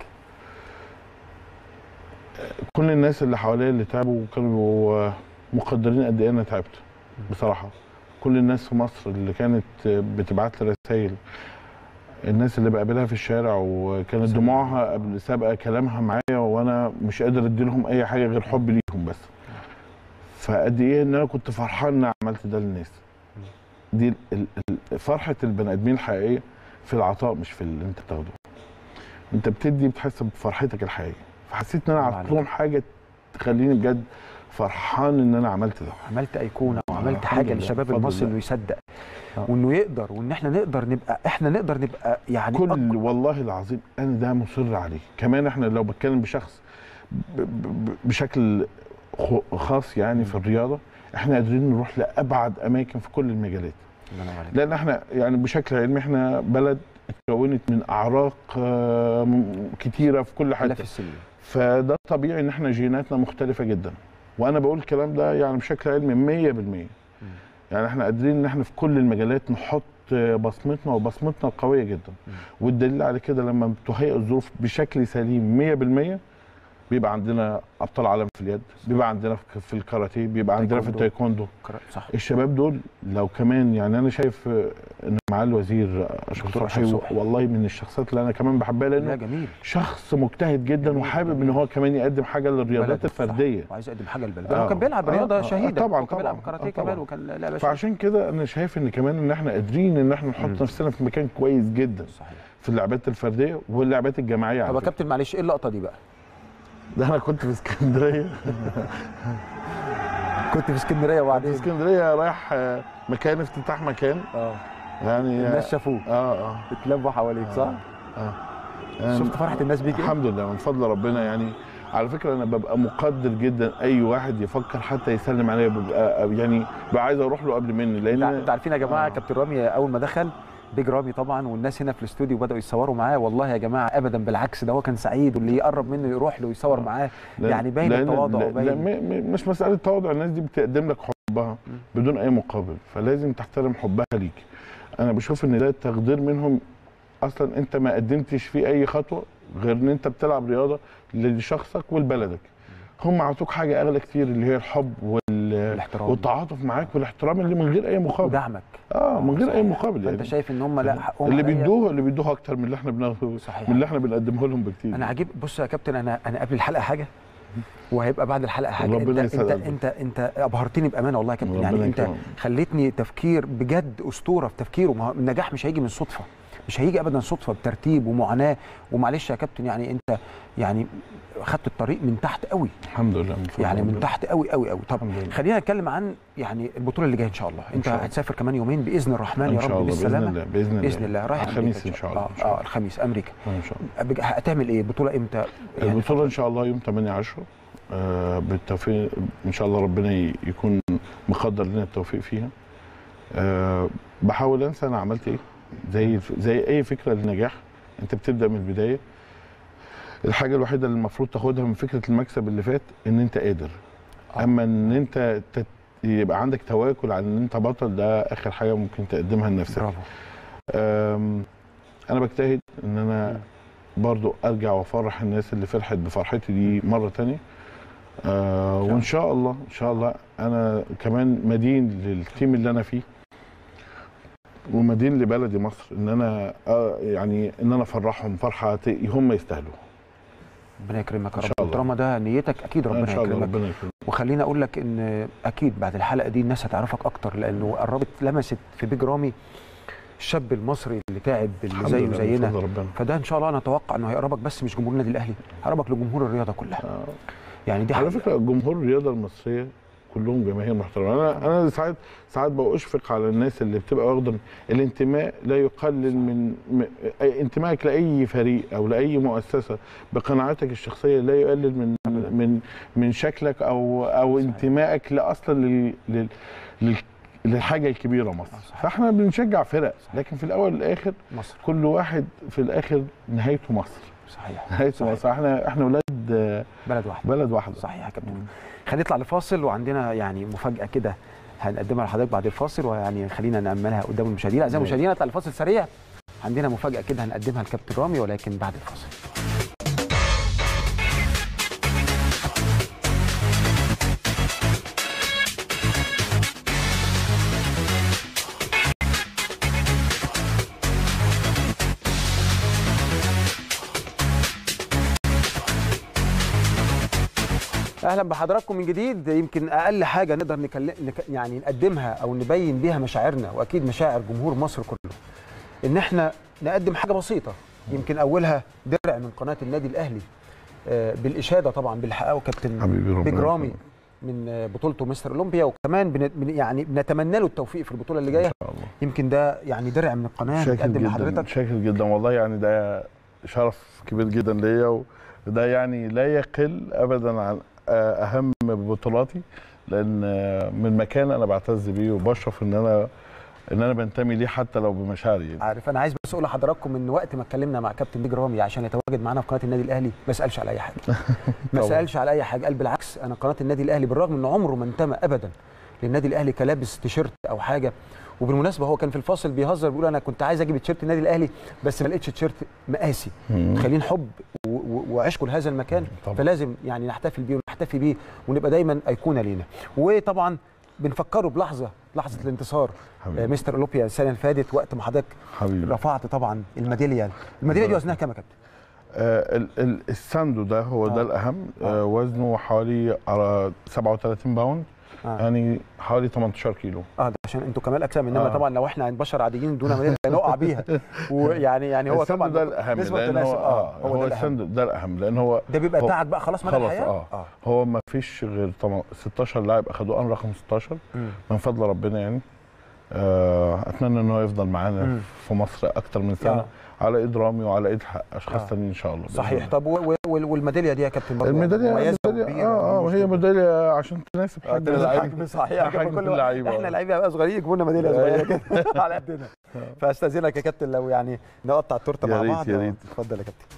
كل الناس اللي حواليا اللي تعبوا كانوا مقدرين قد ايه انا تعبت بصراحه كل الناس في مصر اللي كانت بتبعت لي رسائل الناس اللي بقابلها في الشارع وكانت سلام. دموعها قبل سابقه كلامها معايا وانا مش قادر ادي لهم اي حاجه غير حب ليهم بس فقد ايه ان انا كنت فرحان ان أنا عملت ده للناس دي ال- ال- فرحه البني ادمين الحقيقيه في العطاء مش في اللي انت بتاخده انت بتدي بتحس بفرحتك الحقيقيه فحسيت ان انا الله عملت عليك. لهم حاجه تخليني بجد فرحان ان انا عملت ده عملت ايقونه آه، وعملت الحمد حاجه لله، للشباب بفضل المصري الله. انه يصدق آه. وانه يقدر وان احنا نقدر نبقى احنا نقدر نبقى يعني كل أك- والله العظيم انا ده مصر عليه كمان احنا لو بتكلم بشخص ب- ب- ب- بشكل خ- خاص يعني في الرياضه احنا قادرين نروح لابعد اماكن في كل المجالات الله ينور عليك. لان احنا يعني بشكل علمي احنا بلد اتكونت من اعراق آه، م- كتيره في كل لا حته في السلم فده طبيعي ان احنا جيناتنا مختلفه جدا وانا بقول الكلام ده يعني بشكل علمي 100% يعني احنا قادرين ان احنا في كل المجالات نحط بصمتنا وبصمتنا قويه جدا والدليل على كده لما بتهيئ الظروف بشكل سليم 100% بيبقى عندنا ابطال عالم في اليد بيبقى عندنا في- في الكاراتيه بيبقى عندنا في تايكوندو. التايكوندو صح الشباب دول لو كمان يعني انا شايف آه، ان معالي الوزير اشرف دكتور صبحي أشرف صبحي. والله من الشخصيات اللي انا كمان بحبها لا لانه جميل شخص مجتهد جدا جميل، وحابب ان جميل. هو كمان يقدم حاجه للرياضات بلده، صح. الفرديه وعايز يقدم حاجه للبلد آه. هو كان بيلعب آه، رياضه آه، شهيده طبعاً، هو كان بيلعب طبعاً. كاراتيه آه، كمان طبعاً. وكان لا باشا فعشان كده انا شايف ان كمان ان احنا قادرين ان احنا نحط مم. نفسنا في مكان كويس جدا صحيح في اللعبات الفرديه واللعبات الجماعيه طب على يا فكرة. كابتن معلش ايه اللقطه دي بقى؟ ده انا كنت في اسكندريه كنت في اسكندريه في وبعدين اسكندريه رايح آه، مكان افتتاح مكان اه يعني الناس شافوك اه اه اتلموا حواليك صح؟ اه يعني شفت فرحه الناس بيك ايه؟ الحمد لله من فضل ربنا يعني على فكره انا ببقى مقدر جدا اي واحد يفكر حتى يسلم عليا ببقى يعني ببقى عايز اروح له قبل مني لان انتوا عارفين يا جماعه آه. كابتن رامي اول ما دخل بيج رامي طبعا والناس هنا في الاستوديو بداوا يتصوروا معاه والله يا جماعه ابدا بالعكس ده هو كان سعيد واللي يقرب منه يروح له يصور معاه لأن- يعني باين لأن- التواضع لا- وباين لا م- م- مش مساله تواضع الناس دي بتقدم لك حب حبها بدون اي مقابل فلازم تحترم حبها ليك انا بشوف ان ده تقدير منهم اصلا انت ما قدمتش فيه اي خطوه غير ان انت بتلعب رياضه لشخصك ولبلدك هم عطوك حاجه اغلى كتير اللي هي الحب وال... الاحترام. والتعاطف معاك والاحترام اللي من غير اي مقابل ودعمك اه من غير اي صحيح. مقابل فانت شايف ان هم لا حقهم اللي عليا. بيدوه اللي بيدوه اكتر من اللي احنا بناخده صحيح. من اللي احنا بنقدمه لهم بكتير انا عجيب بص يا كابتن انا انا قبل الحلقه حاجه وهيبقى بعد الحلقه حاجه ربنا انت يسعد انت, قلبك. انت انت ابهرتني بامانه والله يا كابتن ربنا يعني انت يكرمك. خليتني تفكير بجد اسطوره في تفكيره ما هو النجاح مش هيجي من صدفه مش هيجي ابدا صدفه بترتيب ومعاناه ومعلش يا كابتن يعني انت يعني خدت الطريق من تحت قوي الحمد لله من فضل يعني من ربنا. تحت قوي قوي قوي طب الحمد لله. خلينا نتكلم عن يعني البطوله اللي جايه ان شاء الله انت شاء الله. هتسافر كمان يومين باذن الرحمن ان يا شاء رب الله باذن بالسلامه الله باذن الله باذن الله رايح الخميس أمريكا ان شاء الله اه, إن شاء آه الخميس امريكا الله. ان شاء الله أبج- هتعمل ايه بطوله امتى يعني البطوله ان شاء الله يوم 8 10 آه بالتوفيق ان شاء الله ربنا ي- يكون مقدر لنا التوفيق فيها آه بحاول انسى انا عملت ايه زي زي اي فكره للنجاح انت بتبدا من البدايه الحاجه الوحيده اللي المفروض تاخدها من فكره المكسب اللي فات ان انت قادر آه. اما ان انت تت- يبقى عندك تواكل على ان انت بطل ده اخر حاجه ممكن تقدمها لنفسك برافو أم، انا بجتهد ان انا برضو ارجع وافرح الناس اللي فرحت بفرحتي دي مره تانية أه وان شاء الله ان شاء الله انا كمان مدين للتيم اللي انا فيه ومدين لبلدي مصر ان انا آه يعني ان انا افرحهم فرحه ت- هم يستاهلوا ربنا يكرمك يا إن شاء رب الله. طالما ده نيتك اكيد ربنا ان شاء الله يكرمك ربنا يكرمك وخليني اقول لك ان اكيد بعد الحلقه دي الناس هتعرفك اكتر لانه قربت لمست في بيج رامي الشاب المصري اللي تعب اللي الحمد زيه لله، زينا بفضل ربنا فده ان شاء الله انا اتوقع انه هيقربك بس مش جمهور النادي الاهلي هيقربك لجمهور الرياضه كلها آه. يعني دي على حقيقة. فكره جمهور الرياضه المصريه كلهم جماهير محترمه انا انا ساعات ساعات بأشفق على الناس اللي بتبقى واخده الانتماء لا يقلل من م- أي- انتمائك لاي فريق او لاي مؤسسه بقناعاتك الشخصيه لا يقلل من من من شكلك او او صحيح. انتمائك لا اصلا لل لل لل للحاجه الكبيره مصر صحيح. فاحنا بنشجع فرق صحيح. لكن في الاول والاخر مصر كل واحد في الاخر نهايته مصر صحيح نهايته صحيح. مصر احنا احنا ولاد بلد واحد بلد واحده صحيح يا كابتن خلينا نطلع لفاصل وعندنا يعني مفاجاه كده هنقدمها لحضرتك بعد الفاصل ويعني خلينا نأملها قدام المشاهدين اعزائي ماشي. المشاهدين نطلع لفاصل سريع عندنا مفاجاه كده هنقدمها لكابتن رامي ولكن بعد الفاصل اهلا بحضراتكم من جديد يمكن اقل حاجه نقدر نكلم نك... يعني نقدمها او نبين بيها مشاعرنا واكيد مشاعر جمهور مصر كله ان احنا نقدم حاجه بسيطه يمكن اولها درع من قناه النادي الاهلي آه، بالاشاده طبعا باللي حققه كابتن حبيبي ربنا بيج رامي يكرمك. من آه، بطولته مستر اولمبيا وكمان بن... بن- يعني بنتمنى له التوفيق في البطوله اللي جايه ان شاء الله يمكن ده يعني درع من القناه شاكر بتقدم جدا لحضرتك شاكر جدا والله يعني ده شرف كبير جدا ليا وده يعني لا يقل ابدا عن آه، اهم بطولاتي لان آه، من مكان انا بعتز بيه وبشرف ان انا ان انا بنتمي ليه حتى لو بمشاعري يعني. عارف انا عايز بس اقول لحضراتكم ان وقت ما اتكلمنا مع كابتن بيج رامي عشان يتواجد معانا في قناه النادي الاهلي ما سالش على اي حاجه ما طبعاً. سالش على اي حاجه قال بالعكس انا قناه النادي الاهلي بالرغم ان عمره ما انتمى ابدا للنادي الاهلي كلابس تيشيرت او حاجه وبالمناسبه هو كان في الفاصل بيهزر بيقول انا كنت عايز اجيب تيشيرت النادي الاهلي بس ما لقيتش تيشيرت مقاسي مم. متخيلين حب و- و- وعشقه لهذا المكان طبعاً. فلازم يعني نحتفل بيه ونحتفي بيه ونبقى دايما ايقونه لينا وطبعا بنفكره بلحظه لحظه الانتصار حبيبي. آه، مستر اولمبيا السنه اللي فاتت وقت ما حضرتك حبيبي رفعت طبعا الميداليه الميداليه دي وزنها كام يا كابتن؟ آه ال- ال- الساندو ده هو آه. ده الاهم آه. آه وزنه حوالي على 37 باوند آه. يعني حوالي 18 كيلو اه ده عشان انتوا كمال اجسام انما آه. طبعا لو احنا بشر عاديين دون ميداليه هنقع بيها ويعني يعني هو الساندو طبعا ده الاهم نسبة لان تناسب. هو اه هو, ده الأهم. الساندو ده الاهم لان هو ده بيبقى هو- بتاعك بقى خلاص مدى خلاص الحياه اه اه هو ما فيش غير طم- 16 لاعب اخدوه انا رقم 16 مم. من فضل ربنا يعني آه اتمنى ان هو يفضل معانا مم. في مصر اكتر من سنه آه. على ايد رامي وعلى ايد ح- اشخاص آه. تانيين ان شاء الله بإذن صحيح الله. طب و- و- وال- والميداليه دي يا كابتن برضه الميداليه مميزة الميداليه وكبيرة اه اه ومش وهي كده. ميداليه عشان تناسب آه، حجم تناسب اللعيب حجم صحيح حجم كل اللعيبة. احنا لعيبه بقى صغيرين يجيبوا لنا ميداليه صغيره كده على قدنا فاستاذنك يا كابتن لو يعني نقطع التورته يا مع ريت، بعض يا آه، ريت. اتفضل يا كابتن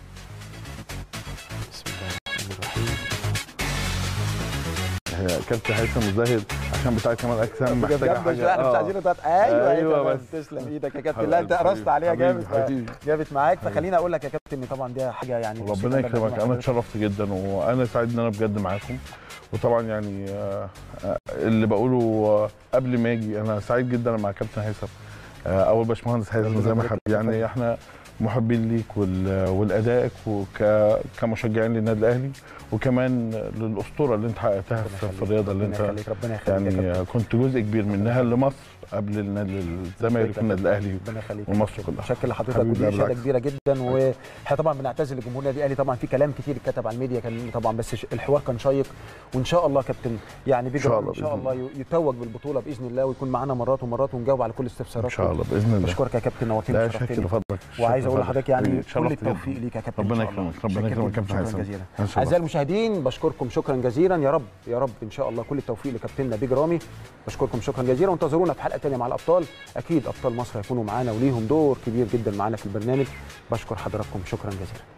بسم الله الرحمن الرحيم هي كابتن هيثم زاهد عشان بتاع كمال اجسام بجد محتاجه مش حاجه احنا مش آه. عايزين نضغط ايوه أيوة ايوه بس. تسلم ايدك يا كابتن حبيبي، لا انت حبيبي، قرصت عليها حبيبي، جامد حبيبي. جابت معاك فخليني اقول لك يا كابتن ان طبعا دي حاجه يعني ربنا بسيطة يكرمك جداً انا حضرتك. اتشرفت جدا وانا سعيد ان انا بجد معاكم وطبعا يعني آه، آه، اللي بقوله آه، قبل ما اجي انا سعيد جدا مع كابتن هيثم آه، اول باشمهندس هيثم ربنا زي ما يبارك حب لك يا يعني احنا محبين ليك وال- ولادائك وك كمشجعين للنادي الاهلي وكمان للاسطوره اللي انت حققتها ربنا في في يخليك. الرياضه اللي ربنا انت يخليك ربنا يخليك يا يعني كابتن. آه، كنت جزء كبير منها لمصر قبل النادي الزمالك والنادي الاهلي ربنا يخليك ومصر كلها شكل لحضرتك حبيبي، ودي لا اشاده بالعكس. كبيره جدا واحنا طبعا بنعتذر لجمهور النادي الاهلي طبعا في كلام كتير اتكتب على الميديا كان طبعا بس ش- الحوار كان شيق وان شاء الله كابتن يعني بيجي إن شاء ان الله شاء بإذن الله ي- يتوج بالبطوله باذن الله ويكون معانا مرات ومرات ونجاوب على كل ان استفساراتكم شاء الله باذن الله بشكرك يا كابتن نورتني لا وشرفتني. شكر فضلك وعايز شكر اقول فضلك. لحضرتك يعني كل اتشرفت التوفيق جداً. ليك يا كابتن ربنا إن شاء الله. يكرمك ربنا شكراً يكرمك جداً، كابتن شكرا هيثم جزيلا إن شاء الله. اعزائي المشاهدين بشكركم شكرا جزيلا يا رب يا رب ان شاء الله كل التوفيق لكابتننا بيج رامي بشكركم شكرا جزيلا وانتظرونا في حلقه ثانيه مع الابطال اكيد ابطال مصر هيكونوا معانا وليهم دور كبير جدا معانا في البرنامج بشكر حضراتكم شكرا جزيلا